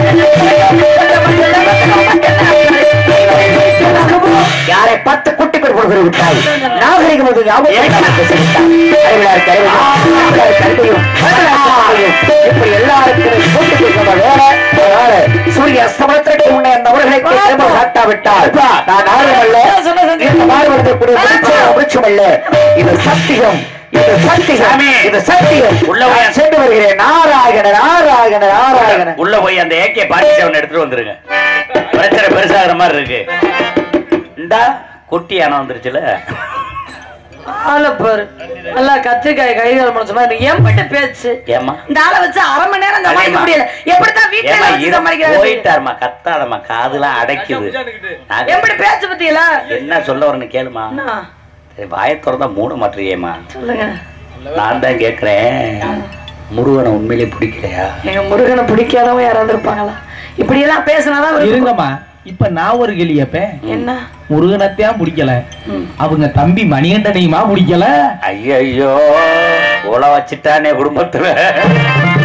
யாரை பார்த்து குட்டி பேர் கொடுக்கிற விட்டாய் நாகரிகம் அது ஞாபகம் பேசிவிட்டாய் அறிவிலார் கருவியும் கல்வியும் இப்படி எல்லாருக்கும் கூட்டி கொடுக்கிற வேலை அதனால சூரிய அஸ்தமனத்திற்கு முன்னே அந்த அவர்களை திரும்ப காட்டாவிட்டால் நான் ஆர்வம் அல்ல இந்த மாறுபடுத்தக்கூடிய விருட்சம் அல்ல இது சத்தியம் இது சத்தியம் சாமி. இது சத்தியம் உள்ள உள்ள போய் சென்று வருகிறேன் நாராயண நாராயண நாராயண உள்ள போய் அந்த ஏகே பாட்டி செவன் எடுத்துட்டு வந்துருங்க பிரச்சனை பெருசாகிற மாதிரி இருக்கு இந்தா குட்டி யானை வந்துருச்சுல ஆளை பாரு நல்லா கத்திரிக்காய் கைகால் முடிச்ச மாதிரி எம்பிட்டு பேச்சு ஏமா இந்த ஆளை வச்சு அரை மணி நேரம் சமாளிக்க அதேம்மா. முடியல எப்படித்தான் வீட்டுல ஏமா வச்சு இரு சமாளிக்கிறாரு போயிட்டாருமா கத்தாதம்மா காதுலாம் அடைக்குது நான் எப்படி பேச்சு பத்தியலா என்ன சொல்ல வரேன்னு கேளுமா என்ன சரி, வாயை திறந்தா மூட மாட்டேறியேம்மா சொல்லுங்க நான் தான் கேக்குறேன் முருகனை உண்மையிலே பிடிக்கலையா எங்க முருகனை பிடிக்காதவங்க யாராவது இருப்பாங்களா இப்படி எல்லாம் பேசினாதான் அவருக்கு- இருங்கம்மா இப்ப நான் ஒரு கேள்வி கேப்பேன் என்ன முருகனத்தையும் பிடிக்கல ம். அவங்க தம்பி மணிகண்டனையுமா பிடிக்கல ஐயோ உல வச்சுட்டானே குடும்பத்துல